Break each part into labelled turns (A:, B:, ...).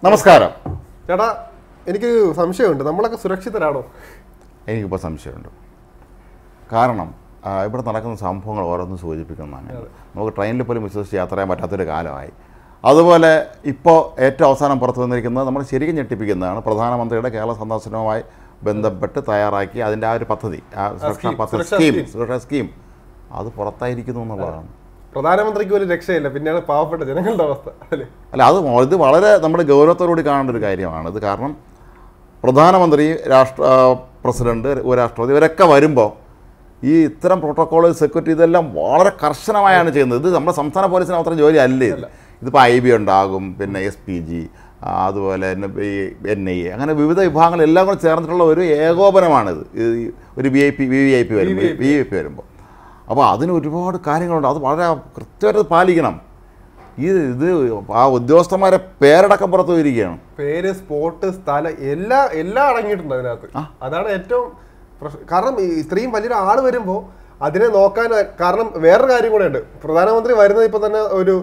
A: നമസ്കാരം
B: ചേട്ടാ എനിക്ക് സംശയമുണ്ട് നമ്മളൊക്കെ സുരക്ഷിതരാണോ
A: എനിക്കിപ്പോൾ സംശയമുണ്ട് കാരണം ആ, ഇവിടെ നടക്കുന്ന സംഭവങ്ങൾ ഓരോന്നും സൂചിപ്പിക്കുന്നതാണ് നമുക്ക് ട്രെയിനിൽ പോലും വിശ്വസിച്ച് യാത്ര ചെയ്യാൻ പറ്റാത്തൊരു കാലമായി അതുപോലെ ഇപ്പോൾ ഏറ്റവും അവസാനം പുറത്തു വന്നിരിക്കുന്നത് നമ്മൾ ശരിക്കും ഞെട്ടിപ്പിക്കുന്നതാണ് പ്രധാനമന്ത്രിയുടെ കേരള സന്ദർശനവുമായി ബന്ധപ്പെട്ട് തയ്യാറാക്കി അതിൻ്റെ ആ ഒരു പദ്ധതി ആ സുരക്ഷാ
B: സ്കീം,
A: പദ്ധതി
B: സുരക്ഷാ
A: സ്കീം
B: സ്കീം.
A: സുരക്ഷാ സ്കീം അത് പുറത്തായിരിക്കുന്നു എന്നുള്ളതാണ്
B: പ്രധാനമന്ത്രിക്ക് ഒരു രക്ഷയില്ല പിന്നെയാണ് പാവപ്പെട്ട ജനങ്ങളുടെ അവസ്ഥ അല്ലേ
A: അല്ല അത് മോ- ഇത് വളരെ നമ്മുടെ ഗൗരവത്തോടുകൂടി കാണേണ്ട ഒരു കാര്യമാണ് ഇത് കാരണം പ്രധാനമന്ത്രി രാഷ്ട്ര ആ, പ്രസിഡന്റ് ഉപരാഷ്ട്രപതി ഇവരൊക്കെ വരുമ്പോൾ ഈ ഇത്തരം പ്രോട്ടോക്കോൾ സെക്യൂരിറ്റി ഇതെല്ലാം വളരെ കർശനമായാണ് ചെയ്യുന്നത് ഇത് നമ്മുടെ സംസ്ഥാന പോലീസിന് അത്ര ജോലി അല്ലേ ഇത് ഇതിപ്പോൾ ഐ ബി ഉണ്ടാകും പിന്നെ എസ് പി ജി അതുപോലെ തന്നെ ഈ എൻ ഐ എ അങ്ങനെ വിവിധ വിഭാഗങ്ങൾ എല്ലാം കൂടെ ചേർന്നിട്ടുള്ള ഒരു ഏകോപനമാണിത് ഈ ഒരു V I P V V I P വരുമ്പോൾ വി ഐ പി വരുമ്പോൾ അപ്പോൾ അതിന് ഒരുപാട് കാര്യങ്ങളുണ്ട് അത് വളരെ കൃത്യമായിട്ട് പാലിക്കണം ഇത് ഇത് ആ ഉദ്യോഗസ്ഥന്മാരെ പേരടക്കം പുറത്തു വരികയാണ്
B: പേര് സ്പോട്ട് സ്ഥലം എല്ലാ എല്ലാം അടങ്ങിയിട്ടുണ്ട് അതിനകത്ത് അതാണ് ഏറ്റവും പ്രശ്നം കാരണം ഈ ഇത്രയും വലിയൊരു ആള് വരുമ്പോൾ അതിനെ നോക്കാൻ കാരണം വേറൊരു കാര്യം കൂടെ ഉണ്ട് പ്രധാനമന്ത്രി വരുന്നത് ഇപ്പൊ തന്നെ ഒരു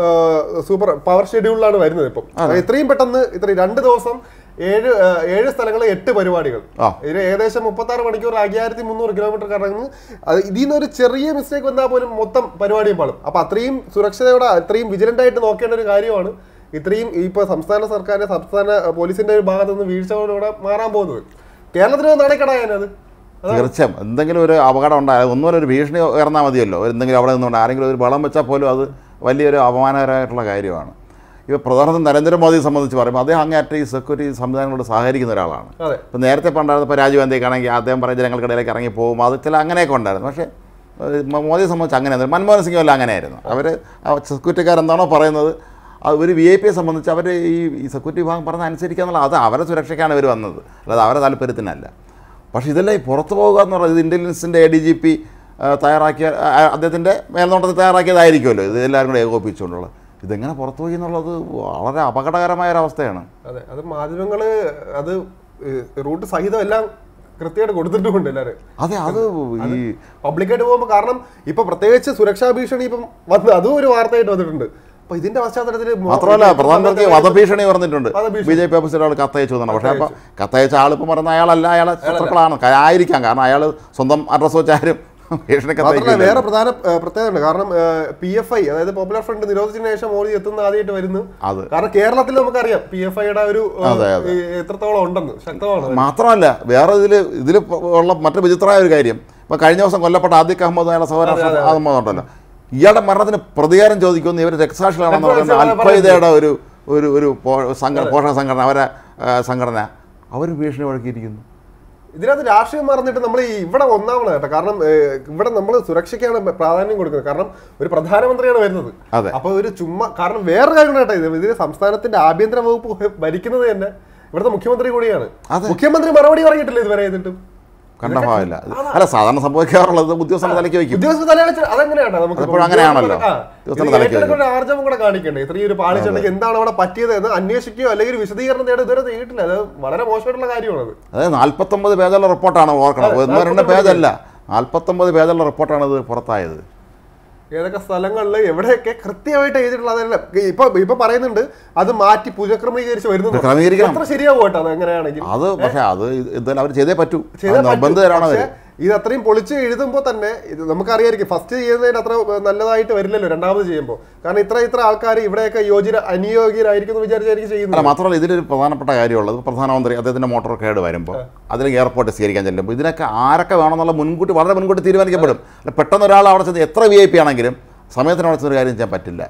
B: സൂപ്പർ പവർ ഷെഡ്യൂളിലാണ് വരുന്നത് ഇപ്പം ഇത്രയും പെട്ടെന്ന് ഇത്രയും രണ്ട് ദിവസം ഏഴ് ആ, ഏഴ് സ്ഥലങ്ങളിൽ എട്ട് പരിപാടികൾ
A: ആ.
B: ഇതിന് ഏകദേശം മുപ്പത്തി ആറ് മണിക്കൂർ അയ്യായിരത്തി മുന്നൂറ് കിലോമീറ്റർ കറങ്ങുന്നു അത് ഇതിൽ നിന്ന് ഒരു ചെറിയ മിസ്റ്റേക്ക് വന്നാൽ പോലും മൊത്തം പരിപാടിയും പാളും അപ്പൊ അത്രയും സുരക്ഷയോടെ അത്രയും വിജിലന്റ് ആയിട്ട് നോക്കേണ്ട ഒരു കാര്യമാണ് ഇത്രയും ഇപ്പൊ സംസ്ഥാന സർക്കാരിന്റെ സംസ്ഥാന പോലീസിന്റെ ഒരു ഭാഗത്ത് നിന്ന് വീഴ്ചകളോടെ മാറാൻ പോകുന്നത് കേരളത്തിന് നാണയക്കടായാനത്
A: തീർച്ചയായും എന്തെങ്കിലും ഒരു അപകടം ഉണ്ടായാൽ ഒന്നുമല്ല ഒരു ഭീഷണി ഉയർന്നാൽ മതിയല്ലോ എന്തെങ്കിലും അവിടെ നിന്നുകൊണ്ട് ആരെങ്കിലും ഒരു വളം വെച്ചാൽ പോലും അത് വലിയൊരു അപമാനകരമായിട്ടുള്ള കാര്യമാണ് ഇപ്പോൾ പ്രധാനമന്ത്രി നരേന്ദ്രമോദിയെ സംബന്ധിച്ച് പറയുമ്പോൾ അദ്ദേഹം അങ്ങേയറ്റം ഈ സെക്യൂരിറ്റി സംവിധാനങ്ങളോട് സഹകരിക്കുന്ന ഒരാളാണ്
B: അതെ
A: ഇപ്പം നേരത്തെ പണ്ടായിരുന്നപ്പോൾ രാജീവ് ഗാന്ധിക്കാണെങ്കിൽ അദ്ദേഹം പറഞ്ഞ ജനങ്ങൾക്കിടയിലേക്ക് ഇറങ്ങി പോകും അത് ചില അങ്ങനെയൊക്കെ ഉണ്ടായിരുന്നു പക്ഷേ ഏഹ്, മ- മോദിയെ സംബന്ധിച്ച് അങ്ങനെയായിരുന്നു മൻമോഹൻ സിംഗ് എല്ലാം അങ്ങനെയായിരുന്നു അവർ സെക്യൂരിറ്റിക്കാരെന്താണോ പറയുന്നത് അത് ഒരു വി ഐ പിയെ സംബന്ധിച്ച് അവർ ഈ ഈ സെക്യൂരിറ്റി വിഭാഗം പറഞ്ഞ അനുസരിക്കുക എന്നുള്ള അത് അവരെ സുരക്ഷയ്ക്കാണ് ഇവർ വന്നത് അല്ലാതെ അവരെ താല്പര്യത്തിനല്ല പക്ഷേ ഇതെല്ലാം ഈ പുറത്തു പോകുക എന്ന് പറയുന്നത് ഇൻ്റലിജൻസിൻ്റെ എ ഡി ജി പി തയ്യാറാക്കിയ ആ, അദ്ദേഹത്തിൻ്റെ മേൽനോട്ടത്തിൽ തയ്യാറാക്കിയതായിരിക്കുമല്ലോ ഇത് എല്ലാവരും കൂടെ ഏകോപിച്ചുകൊണ്ടുള്ളത് ഇതെങ്ങനെ പുറത്തു പോയി എന്നുള്ളത് വളരെ അപകടകരമായ ഒരു അവസ്ഥയാണ്
B: അതെ അത് മാധ്യമങ്ങള് അത് റൂട്ട് സഹിതം എല്ലാം കൃത്യമായിട്ട് കൊടുത്തിട്ടുമുണ്ട് എല്ലാവരും
A: അതെ അത് ഈ
B: പബ്ലിക്കായിട്ട് പോകുമ്പോൾ കാരണം ഇപ്പൊ പ്രത്യേകിച്ച് സുരക്ഷാ ഭീഷണി ഇപ്പം വന്ന് അതും ഒരു വാർത്തയായിട്ട് വന്നിട്ടുണ്ട് അപ്പൊ ഇതിന്റെ പശ്ചാത്തലത്തിൽ മോ-
A: മാത്രമല്ല പ്രധാനമന്ത്രി വധഭീഷണി പറഞ്ഞിട്ടുണ്ട്
B: വധഭീഷണി.
A: ബി ജെ പി ഓഫീസർ ആൾ കത്തയച്ചു എന്നാണ് പക്ഷേ അപ്പോൾ കത്തയച്ച ആളിപ്പം പറയുന്ന അയാളല്ല അയാളെ ശത്രുക്കളാണ് ക- ആയിരിക്കാം കാരണം അയാൾ സ്വന്തം അഡ്രസ്സ് വെച്ച് ആരും ഭീഷണി
B: മാത്രമല്ല
A: കത്തയക്കില്ല
B: വേറെ പ്രധാന ഏഹ്, പ്രത്യേകത ഉണ്ട് കാരണം പി എഫ് ഐ അതായത് പോപ്പുലർ ഫ്രണ്ട് നിരോധിച്ചതിന് ശേഷം മോദി എത്തുന്ന ആദ്യമായിട്ട് വരുന്നു
A: അത്
B: കാരണം കേരളത്തിൽ നമുക്കറിയാം പി എഫ് ഐയുടെ ഒരു ഏഹ്,
A: അതെ, അതെ.
B: ഈ എത്രത്തോളം ഉണ്ടെന്ന് ശക്തമാണ് അത്.
A: മാത്രമല്ല വേറെ ഇതിൽ ഇതിൽ ഉള്ള മറ്റു വിചിത്രമായ ഒരു കാര്യം ഇപ്പം കഴിഞ്ഞ ദിവസം കൊല്ലപ്പെട്ട ആദിഖ് അഹമ്മദ് അയാളെ സഹോദരൻ അഹമ്മദ് ഉണ്ടല്ലോ ഇയാളുടെ മരണത്തിന് പ്രതികാരം ചോദിക്കുന്നു ഇവർ രക്തസാക്ഷികളാണെന്ന് പറയുന്ന
B: രക്തസാക്ഷികളാണ്
A: അൽഫൈദയുടെ ഒരു ഒരു ഒരു പോ- സംഘടന പോഷക സംഘടന അവരെ ആ, സംഘടന അവർ ഭീഷണി മുഴക്കിയിരിക്കുന്നു
B: ഇതിനകത്ത് രാഷ്ട്രീയം മറന്നിട്ട് നമ്മൾ ഈ ഇവിടെ ഒന്നാമത് കേട്ടോ കാരണം ഏഹ്, ഇവിടെ നമ്മൾ സുരക്ഷയ്ക്കാണ് പ്രാധാന്യം കൊടുക്കുന്നത് കാരണം ഒരു പ്രധാനമന്ത്രിയാണ് വരുന്നത്
A: അതെ.
B: അപ്പൊ ഒരു ചുമ്മാ കാരണം വേറെ കാര്യം കേട്ടോ ഇത് ഇത് സംസ്ഥാനത്തിന്റെ ആഭ്യന്തര വകുപ്പ് ഭരിക്കുന്നത് തന്നെ ഇവിടുത്തെ മുഖ്യമന്ത്രി കൂടിയാണ്
A: അതെ.
B: മുഖ്യമന്ത്രി മറുപടി പറഞ്ഞിട്ടില്ല ഇതുവരെ ചെയ്തിട്ടും
A: കണ്ട ഭാവമില്ല അല്ല സാധാരണ സംഭവിക്കാറുള്ളത് ഉദ്യോഗസ്ഥന്റെ തലയ്ക്ക് വയ്ക്കും
B: ഉദ്യോഗസ്ഥ തലയടിച്ച് അതെങ്ങനെയാണ് നമുക്ക്
A: അതിപ്പോഴും അങ്ങനെയാണല്ലോ.
B: ആ,
A: ഉദ്യോഗസ്ഥരുടെ
B: ഇത്
A: തലയ്ക്ക്
B: ഏറ്റെടുക്കുന്ന ഒരു ആർജവം കൂടെ കാണിക്കണ്ടേ ഇത്രയും ഒരു പാളിച്ചുണ്ടെങ്കിൽ എന്താണ് അവിടെ പറ്റിയത് എന്ന് അന്വേഷിക്കുകയോ അല്ലെങ്കിൽ ഒരു വിശദീകരണം തേടുക ഇതുവരെ ചെയ്തിട്ടില്ല അത് വളരെ മോശമായിട്ടുള്ള കാര്യമാണത്
A: അതായത് നാൽപ്പത്തൊമ്പത് പേജുള്ള റിപ്പോർട്ടാണ് ഓർക്കണം ഒന്നോ രണ്ടോ പേജല്ല നാൽപ്പത്തൊമ്പത് പേജുള്ള റിപ്പോർട്ടാണ് ഇത് പുറത്തായത്
B: ഏതൊക്കെ സ്ഥലങ്ങളിൽ എവിടെയൊക്കെ കൃത്യമായിട്ട് എഴുതിയിട്ടുള്ള അതെല്ലാം ഇപ്പൊ ഇപ്പൊ പറയുന്നുണ്ട് അത് മാറ്റി പുനഃക്രമീകരിച്ച് വരുന്നു
A: ക്രമീകരിക്കണം.
B: എത്ര ശരിയാവും കേട്ടോ അത് എങ്ങനെയാണെങ്കിൽ
A: അത് പക്ഷേ അത് ഇത് എന്തായാലും അവർ ചെയ്തേ പറ്റൂ
B: ചെയ്തേ
A: അത്
B: പറ്റൂ.
A: നിർബന്ധിതരാണ് അവർ
B: പക്ഷേ ഇത് അത്രയും പൊളിച്ച് എഴുതുമ്പോൾ തന്നെ ഇത് നമുക്കറിയായിരിക്കും ഫസ്റ്റ് ചെയ്യുന്നതിന് അത്ര നല്ലതായിട്ട് വരില്ലല്ലോ രണ്ടാമത് ചെയ്യുമ്പോൾ കാരണം ഇത്ര ഇത്ര ആൾക്കാർ ഇവിടെയൊക്കെ യോഗ്യര അനുയോഗ്യരായിരിക്കും എന്ന് വിചാരിച്ചായിരിക്കും
A: അല്ല
B: ചെയ്യുന്നത്
A: മാത്രമല്ല ഇതിലൊരു പ്രധാനപ്പെട്ട കാര്യമുള്ളത് പ്രധാനമന്ത്രി അദ്ദേഹത്തിൻ്റെ മോട്ടോർ കേട് വരുമ്പോൾ അതിൽ എയർപോർട്ട് സ്വീകരിക്കാൻ ചെല്ലുമ്പോൾ ഇതിനൊക്കെ ആരൊക്കെ വേണമെന്നുള്ള മുൻകൂട്ടി വളരെ മുൻകൂട്ടി തീരുമാനിക്കപ്പെടും അല്ല പെട്ടെന്ന് ഒരാൾ അവിടെ ചെന്ന് എത്ര വി ഐ പി ആണെങ്കിലും സമയത്തിന് അവിടെ ചെന്നൊരു കാര്യം ചെയ്യാൻ പറ്റില്ല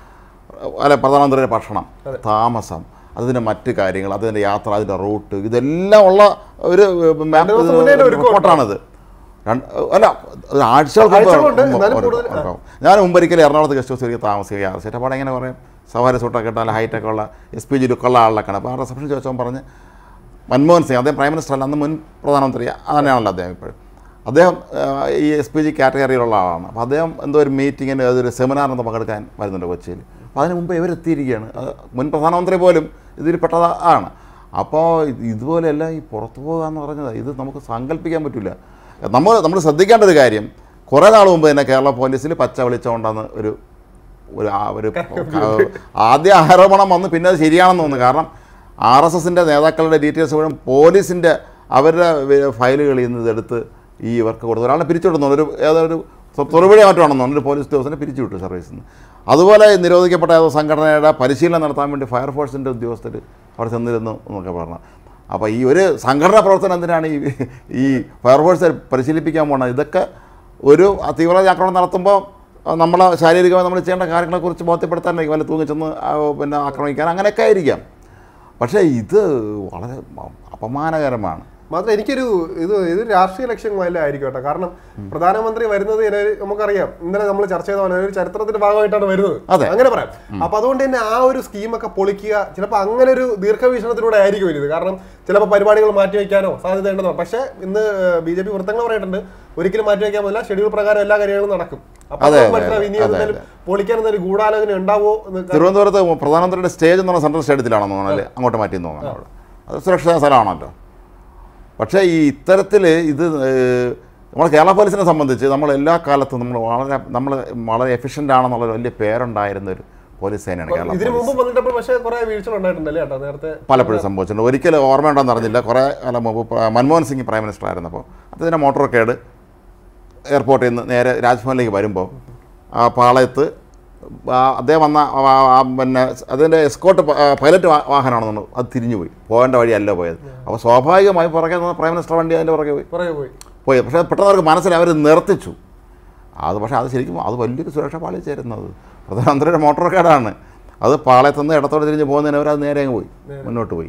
A: അല്ല പ്രധാനമന്ത്രിയുടെ ഭക്ഷണം താമസം അതിൻ്റെ മറ്റ് കാര്യങ്ങൾ അതിൻ്റെ യാത്ര അതിൻ്റെ റൂട്ട് ഇതെല്ലാം ഉള്ള ഒരു മാപ്പ്
B: ദിവസം മുന്നേ ഒരു ഒരുക്കം
A: റിപ്പോർട്ടാണത് രണ്ട് അല്ല ഒരു ആഴ്ചകൾക്ക് മുമ്പ്
B: ആഴ്ചകളുണ്ട്,
A: മുമ്പ്
B: എന്നാലും
A: ഒരു-
B: കൂടുതൽ-
A: ഉണ്ടാവും. ഞാൻ മുമ്പൊരിക്കലും എറണാകുളത്ത് ഗസ്റ്റ് ഹൗസിൽ താമസിക്കുക ചേട്ടപ്പാടെ എങ്ങനെ പറയും സവാരി സൂട്ടൊക്കെ ഇട്ട് നല്ല ഹൈറ്റൊക്കെ ഉള്ള എസ് പി ജി ലുക്കുള്ള ആളിലൊക്കെയാണ് അപ്പോൾ ആ റിസപ്ഷൻ ചോദിച്ചവൻ പറഞ്ഞ് മൻമോഹൻ സിംഗ് അദ്ദേഹം പ്രൈം മിനിസ്റ്റർ അല്ല അന്ന് മുൻ പ്രധാനമന്ത്രി തന്നെയാണല്ലോ അദ്ദേഹം ഇപ്പോഴും അദ്ദേഹം ആ, ഈ എസ് പി ജി കാറ്റഗറിയിലുള്ള ആളാണ് അപ്പോൾ അദ്ദേഹം എന്തോ ഒരു മീറ്റിങ്ങിന് അതൊരു സെമിനാറിന് പങ്കെടുക്കാൻ വരുന്നുണ്ട് കൊച്ചിയിൽ അപ്പോൾ അതിന് മുമ്പ് ഇവരെത്തിയിരിക്കുകയാണ് അത് മുൻ പ്രധാനമന്ത്രി പോലും ഇതിൽ പെട്ടതാണ് അപ്പോൾ ഇത് ഇതുപോലെയല്ല ഈ പുറത്തു പോകുക എന്ന് പറഞ്ഞത് ഇത് നമുക്ക് സങ്കല്പിക്കാൻ പറ്റില്ല നമ്മൾ നമ്മൾ ശ്രദ്ധിക്കേണ്ട ഒരു കാര്യം കുറേ നാൾ മുമ്പ് തന്നെ കേരള പോലീസിൽ പച്ച വിളിച്ചുകൊണ്ടാണ് ഒരു ഒരു ആ- ഒരു ആദ്യ ആരോപണം വന്ന് പിന്നെ അത് ശരിയാണെന്ന് തോന്നുന്നു കാരണം ആർ എസ് എസിൻ്റെ നേതാക്കളുടെ ഡീറ്റെയിൽസ് മുഴുവൻ പോലീസിൻ്റെ അവരുടെ വെ- ഫയലുകളിൽ നിന്ന് ഇതെടുത്ത് ഈ ഇവർക്ക് കൊടുത്തു ഒരാളെ പിരിച്ചുവിടുന്നു ഒരു ഏതൊരു തൊടുപുഴ മറ്റാണെന്നോ ഒരു പോലീസ് ഉദ്യോഗസ്ഥനെ പിരിച്ചുവിട്ടു സർവീസിൽ നിന്ന് അതുപോലെ നിരോധിക്കപ്പെട്ട ഏതോ സംഘടനയുടെ പരിശീലനം നടത്താൻ വേണ്ടി ഫയർഫോഴ്സിൻ്റെ ഉദ്യോഗസ്ഥർ അവിടെ ചെന്നിരുന്നു എന്നൊക്കെ പറഞ്ഞു അപ്പോൾ ഈ ഒരു സംഘടനാ പ്രവർത്തനം എന്തിനാണ് ഈ ഈ ഫയർഫോഴ്സ് പരിശീലിപ്പിക്കാൻ പോണത് ഇതൊക്കെ ഒരു തീവ്രവാദ ആക്രമണം നടത്തുമ്പോൾ നമ്മൾ ശാരീരികമായി നമ്മൾ ചെയ്യേണ്ട കാര്യങ്ങളെക്കുറിച്ച് ബോധ്യപ്പെടുത്താനായിരിക്കും വല്ല തൂങ്ങിച്ചെന്ന് ആ, പിന്നെ ആക്രമിക്കാൻ അങ്ങനെയൊക്കെ ആയിരിക്കാം പക്ഷേ ഇത് വളരെ അപമാനകരമാണ്
B: മാത്രം എനിക്കൊരു ഇത് ഇത് രാഷ്ട്രീയ ലക്ഷ്യം വല്ല ആയിരിക്കും കേട്ടോ കാരണം പ്രധാനമന്ത്രി വരുന്നത് ഇതിനെ ഒരു- നമുക്കറിയാം ഇന്നലെ നമ്മൾ ചർച്ച ചെയ്ത പോലെ ഒരു ചരിത്രത്തിന്റെ ഭാഗമായിട്ടാണ് വരുന്നത്
A: അതെ.
B: അങ്ങനെ പറയാം അപ്പൊ അതുകൊണ്ട് തന്നെ ആ ഒരു സ്കീമൊക്കെ പൊളിക്കുക ചിലപ്പോൾ അങ്ങനെ ഒരു ദീർഘവീക്ഷണത്തിലൂടെ ആയിരിക്കും ഇത് കാരണം ചിലപ്പോൾ പരിപാടികൾ മാറ്റിവെക്കാനോ സാധ്യതയുണ്ടെന്നോ പക്ഷേ ഇന്ന് ബി ജെ പി വൃത്തങ്ങൾ പറയിട്ടുണ്ട് ഒരിക്കലും മാറ്റിവെക്കാൻ പറ്റില്ല ഷെഡ്യൂൾ പ്രകാരം എല്ലാ കാര്യങ്ങളും നടക്കും അപ്പൊ
A: അതെ,
B: നമുക്ക്
A: അതെ,
B: മനസ്സിലാവും ഇനി
A: അതെ,
B: എന്തായാലും പൊളിക്കാൻ എന്തൊരു ഗൂഢാലോചന ഉണ്ടാവോ എന്ന്
A: തിരുവനന്തപുരത്ത് പ്രധാനമന്ത്രിയുടെ സ്റ്റേജ് എന്ന് പറഞ്ഞ സെൻട്രൽ സ്റ്റേഡിയത്തിലാണെന്ന് തോന്നുന്നത് അങ്ങോട്ട് മാറ്റിയെന്ന് തോന്നുന്നു അവിടെ അത് സുരക്ഷിത സ്ഥലമാണല്ലോ പക്ഷേ ഈ ഇത്തരത്തിൽ ഇത് ഏഹ്, നമ്മൾ കേരള പോലീസിനെ സംബന്ധിച്ച് നമ്മൾ എല്ലാ കാലത്തും നമ്മൾ വളരെ നമ്മൾ വളരെ എഫിഷ്യൻ്റ് ആണെന്നുള്ള വലിയ പേരുണ്ടായിരുന്ന ഒരു പോലീസ് സേനയാണ് കേരള
B: ഇതിനു
A: പോലീസ്
B: മുമ്പ് വന്നിട്ടപ്പോൾ പക്ഷേ കുറെ വീഴ്ചകൾ ഉണ്ടായിട്ടുണ്ടല്ലേ ചേട്ടാ നേരത്തെ
A: പലപ്പോഴും സംഭവിച്ചിട്ടുണ്ട് ഒരിക്കലും ഓർമ്മയുണ്ടോന്ന് അറിഞ്ഞില്ല കുറേ കാലം മുമ്പ് പ്ര- മൻമോഹൻ സിംഗ് പ്രൈം മിനിസ്റ്റർ ആയിരുന്നപ്പോൾ അദ്ദേഹത്തിൻ്റെ മോട്ടോർ കേട് എയർപോർട്ടിൽ നിന്ന് നേരെ രാജ്ഭവനിലേക്ക് വരുമ്പോൾ ആ പാളയത്ത് ആ അദ്ദേഹം വന്ന ആ- ആ പിന്നെ അതിൻ്റെ എസ്കോട്ട് പൈലറ്റ് വാഹനമാണെന്നു അത് തിരിഞ്ഞു പോയി പോകേണ്ട വഴിയല്ല പോയത് അപ്പോൾ സ്വാഭാവികമായി പുറകെ നിന്ന് പ്രൈം മിനിസ്റ്റർ വണ്ടി അതിൻ്റെ പുറകെ പോയി
B: പുറകെ പോയി
A: പോയി പക്ഷേ പെട്ടെന്ന് അവർക്ക് മനസ്സിലായി അവർ നിർത്തിച്ചു അത് പക്ഷേ അത് ശരിക്കും അത് വലിയൊരു സുരക്ഷ പാളിച്ചേരുന്നത് പ്രധാനമന്ത്രിയുടെ മോട്ടോർ കാർഡാണ് അത് പാളയത്തു നിന്ന് ഇടത്തോടെ തിരിഞ്ഞ് പോകുന്നതിന് അവർ അത് നേരെ അങ്ങ് പോയി മുന്നോട്ട് പോയി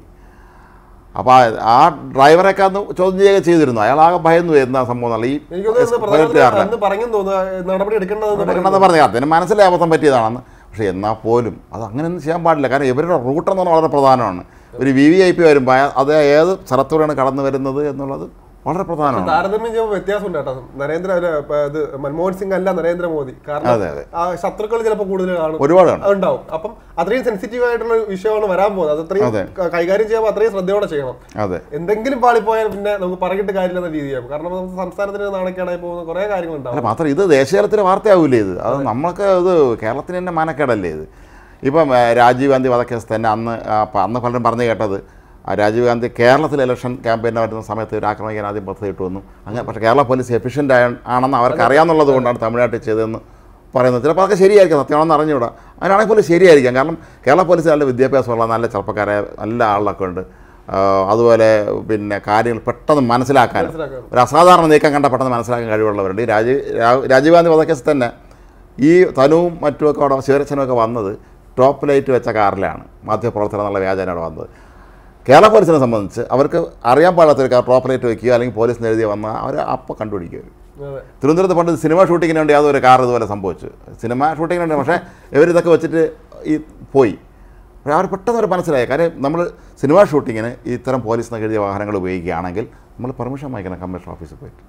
A: അപ്പോൾ ആ- ആ ഡ്രൈവറൊക്കെ അന്ന് ചോദ്യം ചെയ്യുക ചെയ്തിരുന്നു അയാൾ ആകെ ഭയന്നു പോയി എന്താ സംഭവം എന്നുള്ള ഈ
B: എനിക്ക് തോന്നുന്നു പ്രധാനമന്ത്രി അന്ന് പറഞ്ഞു തോന്നുന്നു നടപടി എടുക്കേണ്ടതെന്ന്
A: എടുക്കണമെന്ന് പറഞ്ഞു അതിന് മനസ്സിലായി അബദ്ധം പറ്റിയതാണെന്ന് പക്ഷേ എന്നാൽ പോലും അത് അങ്ങനെയൊന്നും ചെയ്യാൻ പാടില്ല കാരണം ഇവരുടെ റൂട്ട് എന്ന് പറഞ്ഞാൽ വളരെ പ്രധാനമാണ് ഒരു വി വി ഐ പി വരുമ്പോൾ അത് ഏത് സ്ഥലത്തൂടെയാണ് കടന്നു വരുന്നത് എന്നുള്ളത് വളരെ പ്രധാനമാണ്
B: താരതമ്യം ചെയ്യുമ്പോൾ വ്യത്യാസമുണ്ട് കേട്ടോ നരേന്ദ്ര അല്ല, ഇപ്പൊ ഇത് മൻമോഹൻ സിംഗ് അല്ല നരേന്ദ്രമോദി കാരണം
A: അതെ, അതെ.
B: ആ ശത്രുക്കൾ ചിലപ്പോൾ കൂടുതൽ കാണും
A: ഒരുപാട് കാണും.
B: ഉണ്ടാവും അപ്പം അത്രയും സെൻസിറ്റീവ് ആയിട്ടുള്ള ഒരു വിഷയമാണ് വരാൻ പോകുന്നത് അത് അത്രയും
A: അതെ.
B: ക- കൈകാര്യം ചെയ്യുമ്പോൾ അത്രയും ശ്രദ്ധയോടെ ചെയ്യണം
A: അതെ
B: എന്തെങ്കിലും പാളിപ്പോയാൽ പിന്നെ നമുക്ക് പറഞ്ഞിട്ട് കാര്യമില്ലെന്ന രീതിയാകും കാരണം നമുക്ക് സംസ്ഥാനത്തിന് നാണക്കേടായി പോകുന്ന കുറെ കാര്യങ്ങളുണ്ടാവും
A: അല്ല മാത്രം ഇത് ദേശീയതലത്തിൽ വാർത്തയാവില്ലേ ഇത് അത് നമ്മൾക്ക് ഇത് കേരളത്തിന് തന്നെ മാനക്കേടല്ലേ ഇത് ഇപ്പം ഏ, രാജീവ് ഗാന്ധി വധക്കേസ് തന്നെ അന്ന് ആ, പ- അന്ന് പലരും പറഞ്ഞു കേട്ടത് ആ രാജീവ് ഗാന്ധി കേരളത്തിൽ ഇലക്ഷൻ ക്യാമ്പയിന് വരുന്ന സമയത്ത് ഒരു ആക്രമിക്കാൻ ആദ്യം പദ്ധതി ഇട്ടു വന്നു അങ്ങനെ പക്ഷേ കേരള പോലീസ് എഫിഷ്യൻ്റ് ആണെന്ന് അവർക്ക് അറിയാമെന്നുള്ളത് കൊണ്ടാണ് തമിഴ്നാട്ടിൽ ചെയ്തതെന്ന് പറയുന്നത് ചിലപ്പോൾ അതൊക്കെ ശരിയായിരിക്കും സത്യമാണെന്ന് അറിഞ്ഞുകൂടാ അങ്ങനെയാണെങ്കിൽ പോലും ശരിയായിരിക്കാം കാരണം കേരള പോലീസ് നല്ല വിദ്യാഭ്യാസമുള്ള നല്ല ചെറുപ്പക്കാരെ നല്ല ആളൊക്കെ ഉണ്ട് ആ, അതുപോലെ പിന്നെ കാര്യങ്ങൾ പെട്ടെന്ന് മനസ്സിലാക്കാനും
B: മനസ്സിലാക്കാം
A: ഒരു അസാധാരണ നീക്കം കണ്ട പെട്ടെന്ന് മനസ്സിലാക്കാൻ കഴിവുള്ളവരുണ്ട് ഈ രാജീവ് രാ- രാജീവ് ഗാന്ധി വധക്കേസിൽ തന്നെ ഈ തനുവും മറ്റുമൊക്കെ അവിടെ ശിവരച്ചനും ഒക്കെ വന്നത് ടോപ്പ് ലൈറ്റ് വെച്ച കാറിലാണ് മാധ്യമപ്രവർത്തനം എന്നുള്ള വ്യാജന അവിടെ വന്നത് കേരള പോലീസിനെ സംബന്ധിച്ച് അവർക്ക് അറിയാൻ പാടാത്തൊരു കാർ ടോപ്പ് ലൈറ്റ് വയ്ക്കുക അല്ലെങ്കിൽ പോലീസിന് എഴുതി വന്നാൽ അവർ അപ്പം കണ്ടുപിടിക്കുക അവര്.
B: അതെ
A: തിരുവനന്തപുരത്ത് പണ്ട് സിനിമ ഷൂട്ടിങ്ങിന് വേണ്ടി യാതൊരു കാർ ഇതുപോലെ സംഭവിച്ചു സിനിമ ഷൂട്ടിങ്ങിന് വേണ്ടി പക്ഷേ ഇവരിതൊക്കെ വെച്ചിട്ട് ഈ പോയി പക്ഷേ അവർ പെട്ടെന്ന് അവർ മനസ്സിലായി കാര്യം നമ്മൾ സിനിമ ഷൂട്ടിങ്ങിന് ഇത്തരം പോലീസ് എന്നൊക്കെ എഴുതിയ വാഹനങ്ങൾ ഉപയോഗിക്കുകയാണെങ്കിൽ നമ്മൾ പെർമിഷൻ വാങ്ങിക്കണം കമ്മീഷൻ ഓഫീസിൽ പോയിട്ട്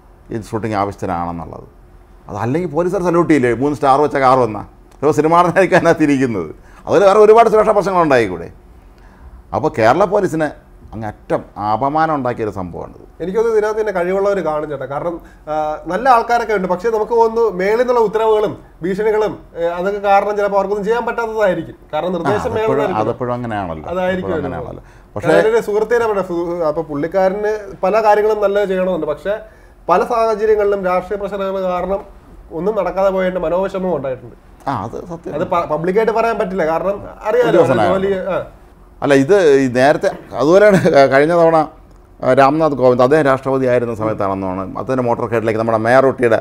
A: ഈ ഷൂട്ടിംഗ് ആവശ്യത്തിനാണെന്നുള്ളത് അതല്ലെങ്കിൽ പോലീസുകാർ സല്യൂട്ട് ചെയ്യില്ലേ മൂന്ന് സ്റ്റാർ വെച്ച കാർ വന്നാൽ ഇപ്പോൾ സിനിമ നടനായിരിക്കും അതിനകത്ത് ഇരിക്കുന്നത് അതിൽ വേറെ ഒരുപാട് സുരക്ഷാ പ്രശ്നങ്ങളുണ്ടായി കൂടെ അപ്പോൾ കേരള പോലീസിന് അങ്ങ് അറ്റം അപമാനം ഉണ്ടാക്കിയൊരു സംഭവമാണിത്
B: എനിക്കൊന്നും ഇതിനകത്ത് തന്നെ കഴിവുള്ളവർ കാണും ചേട്ടാ കാരണം ആ, നല്ല ആൾക്കാരൊക്കെ ഉണ്ട് പക്ഷെ നമുക്ക് തോന്നുന്നു മേളിൽ നിന്നുള്ള ഉത്തരവുകളും ഭീഷണികളും ഏ, അതൊക്കെ കാരണം ചിലപ്പോൾ അവർക്കൊന്നും ചെയ്യാൻ പറ്റാത്തതായിരിക്കും കാരണം നിർദ്ദേശം മേളിൽ
A: അതെപ്പോഴും
B: നിന്നായിരിക്കും.
A: അതെപ്പോഴും അങ്ങനെയാണല്ലോ
B: അതായിരിക്കും
A: അതെപ്പോഴും
B: വരുന്നത്.
A: അങ്ങനെയാണല്ലോ പക്ഷേ
B: ഞാനൊരു സുഹൃത്തിനെ പറയാം സു- അപ്പൊ പുള്ളിക്കാരന് പല കാര്യങ്ങളും നല്ലത് ചെയ്യണമെന്നുണ്ട് പക്ഷെ പല സാഹചര്യങ്ങളിലും രാഷ്ട്രീയ പ്രശ്നങ്ങൾ കാരണം ഒന്നും നടക്കാതെ പോയതിന്റെ മനോവിഷമം ഉണ്ടായിട്ടുണ്ട്
A: ആ അത് സത്യം
B: അത് പബ്ലിക്കായിട്ട് പറയാൻ പറ്റില്ല കാരണം അറിയാലോ
A: ഉദ്യോഗസ്ഥനായ
B: ജോലി ആ.
A: അല്ല ഇത് ഈ നേരത്തെ അതുപോലെയാണ് കഴിഞ്ഞ തവണ ആ, രാംനാഥ് കോവിന്ദ് അദ്ദേഹം രാഷ്ട്രപതി ആയിരുന്ന സമയത്താണെന്നാണ് അദ്ദേഹത്തിൻ്റെ മോട്ടോർ കേട്ടിലേക്ക് നമ്മുടെ മേയറൂട്ടിയുടെ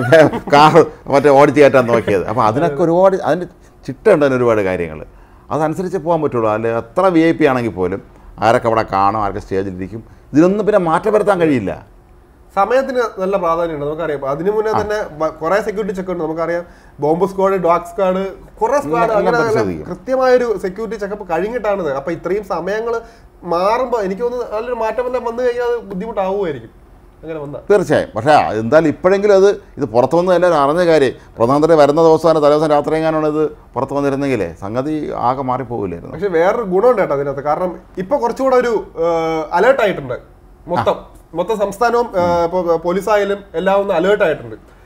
A: കാർ മറ്റേ ഓടിച്ച് കയറ്റാൻ നോക്കിയത് അപ്പോൾ അതിനൊക്കെ ഒരുപാട് അതിൻ്റെ ചിട്ടയുണ്ട് അതിന് ഒരുപാട് കാര്യങ്ങൾ അതനുസരിച്ച് പോകാൻ പറ്റുള്ളൂ അല്ലെ എത്ര വി ഐ പി ആണെങ്കിൽ പോലും ആരൊക്കെ അവിടെ കാണും ആരൊക്കെ സ്റ്റേജിലിരിക്കും ഇതിനൊന്നും പിന്നെ മാറ്റം വരുത്താൻ കഴിയില്ല
B: സമയത്തിന് നല്ല പ്രാധാന്യമുണ്ട് നമുക്കറിയാം അതിനു മുന്നേ തന്നെ വ- കുറെ സെക്യൂരിറ്റി ചെക്ക് ഉണ്ട് നമുക്കറിയാം ബോംബ് സ്ക്വാഡ് ഡോഗ് സ്ക്വാഡ് കുറെ സ്ക്വാഡ്
A: എല്ലാം
B: അങ്ങനെ
A: പരിശോധിക്കും.
B: കൃത്യമായൊരു സെക്യൂരിറ്റി ചെക്കപ്പ് കഴിഞ്ഞിട്ടാണിത് അപ്പൊ ഇത്രയും സമയങ്ങൾ മാറുമ്പോൾ എനിക്ക് തോന്നുന്നു നല്ലൊരു മാറ്റം വല്ല വന്നു കഴിഞ്ഞാൽ അത് ബുദ്ധിമുട്ടാവുമായിരിക്കും അങ്ങനെ വന്ന
A: തീർച്ചയായും പക്ഷേ എന്തായാലും ഇപ്പോഴെങ്കിലും അത് ഇത് പുറത്തു വന്ന് എല്ലാവരും അറിഞ്ഞ കാര്യം പ്രധാനമന്ത്രി വരുന്ന ദിവസം തന്നെ തലേദിവസം രാത്രി എങ്ങാനാണ് ഇത് പുറത്തു വന്നിരുന്നെങ്കിലേ സംഗതി ആകെ മാറിപ്പോകില്ലായിരുന്നു
B: പക്ഷെ വേറൊരു ഗുണമുണ്ട് കേട്ടോ അതിനകത്ത് കാരണം ഇപ്പൊ കുറച്ചുകൂടെ ഒരു അലേർട്ട് ആയിട്ടുണ്ട് മൊത്തം മൊത്തം സംസ്ഥാനവും ആ, ഇപ്പൊ പോലീസായാലും എല്ലാം ഒന്ന് അലേർട്ട് ആയിട്ടുണ്ട്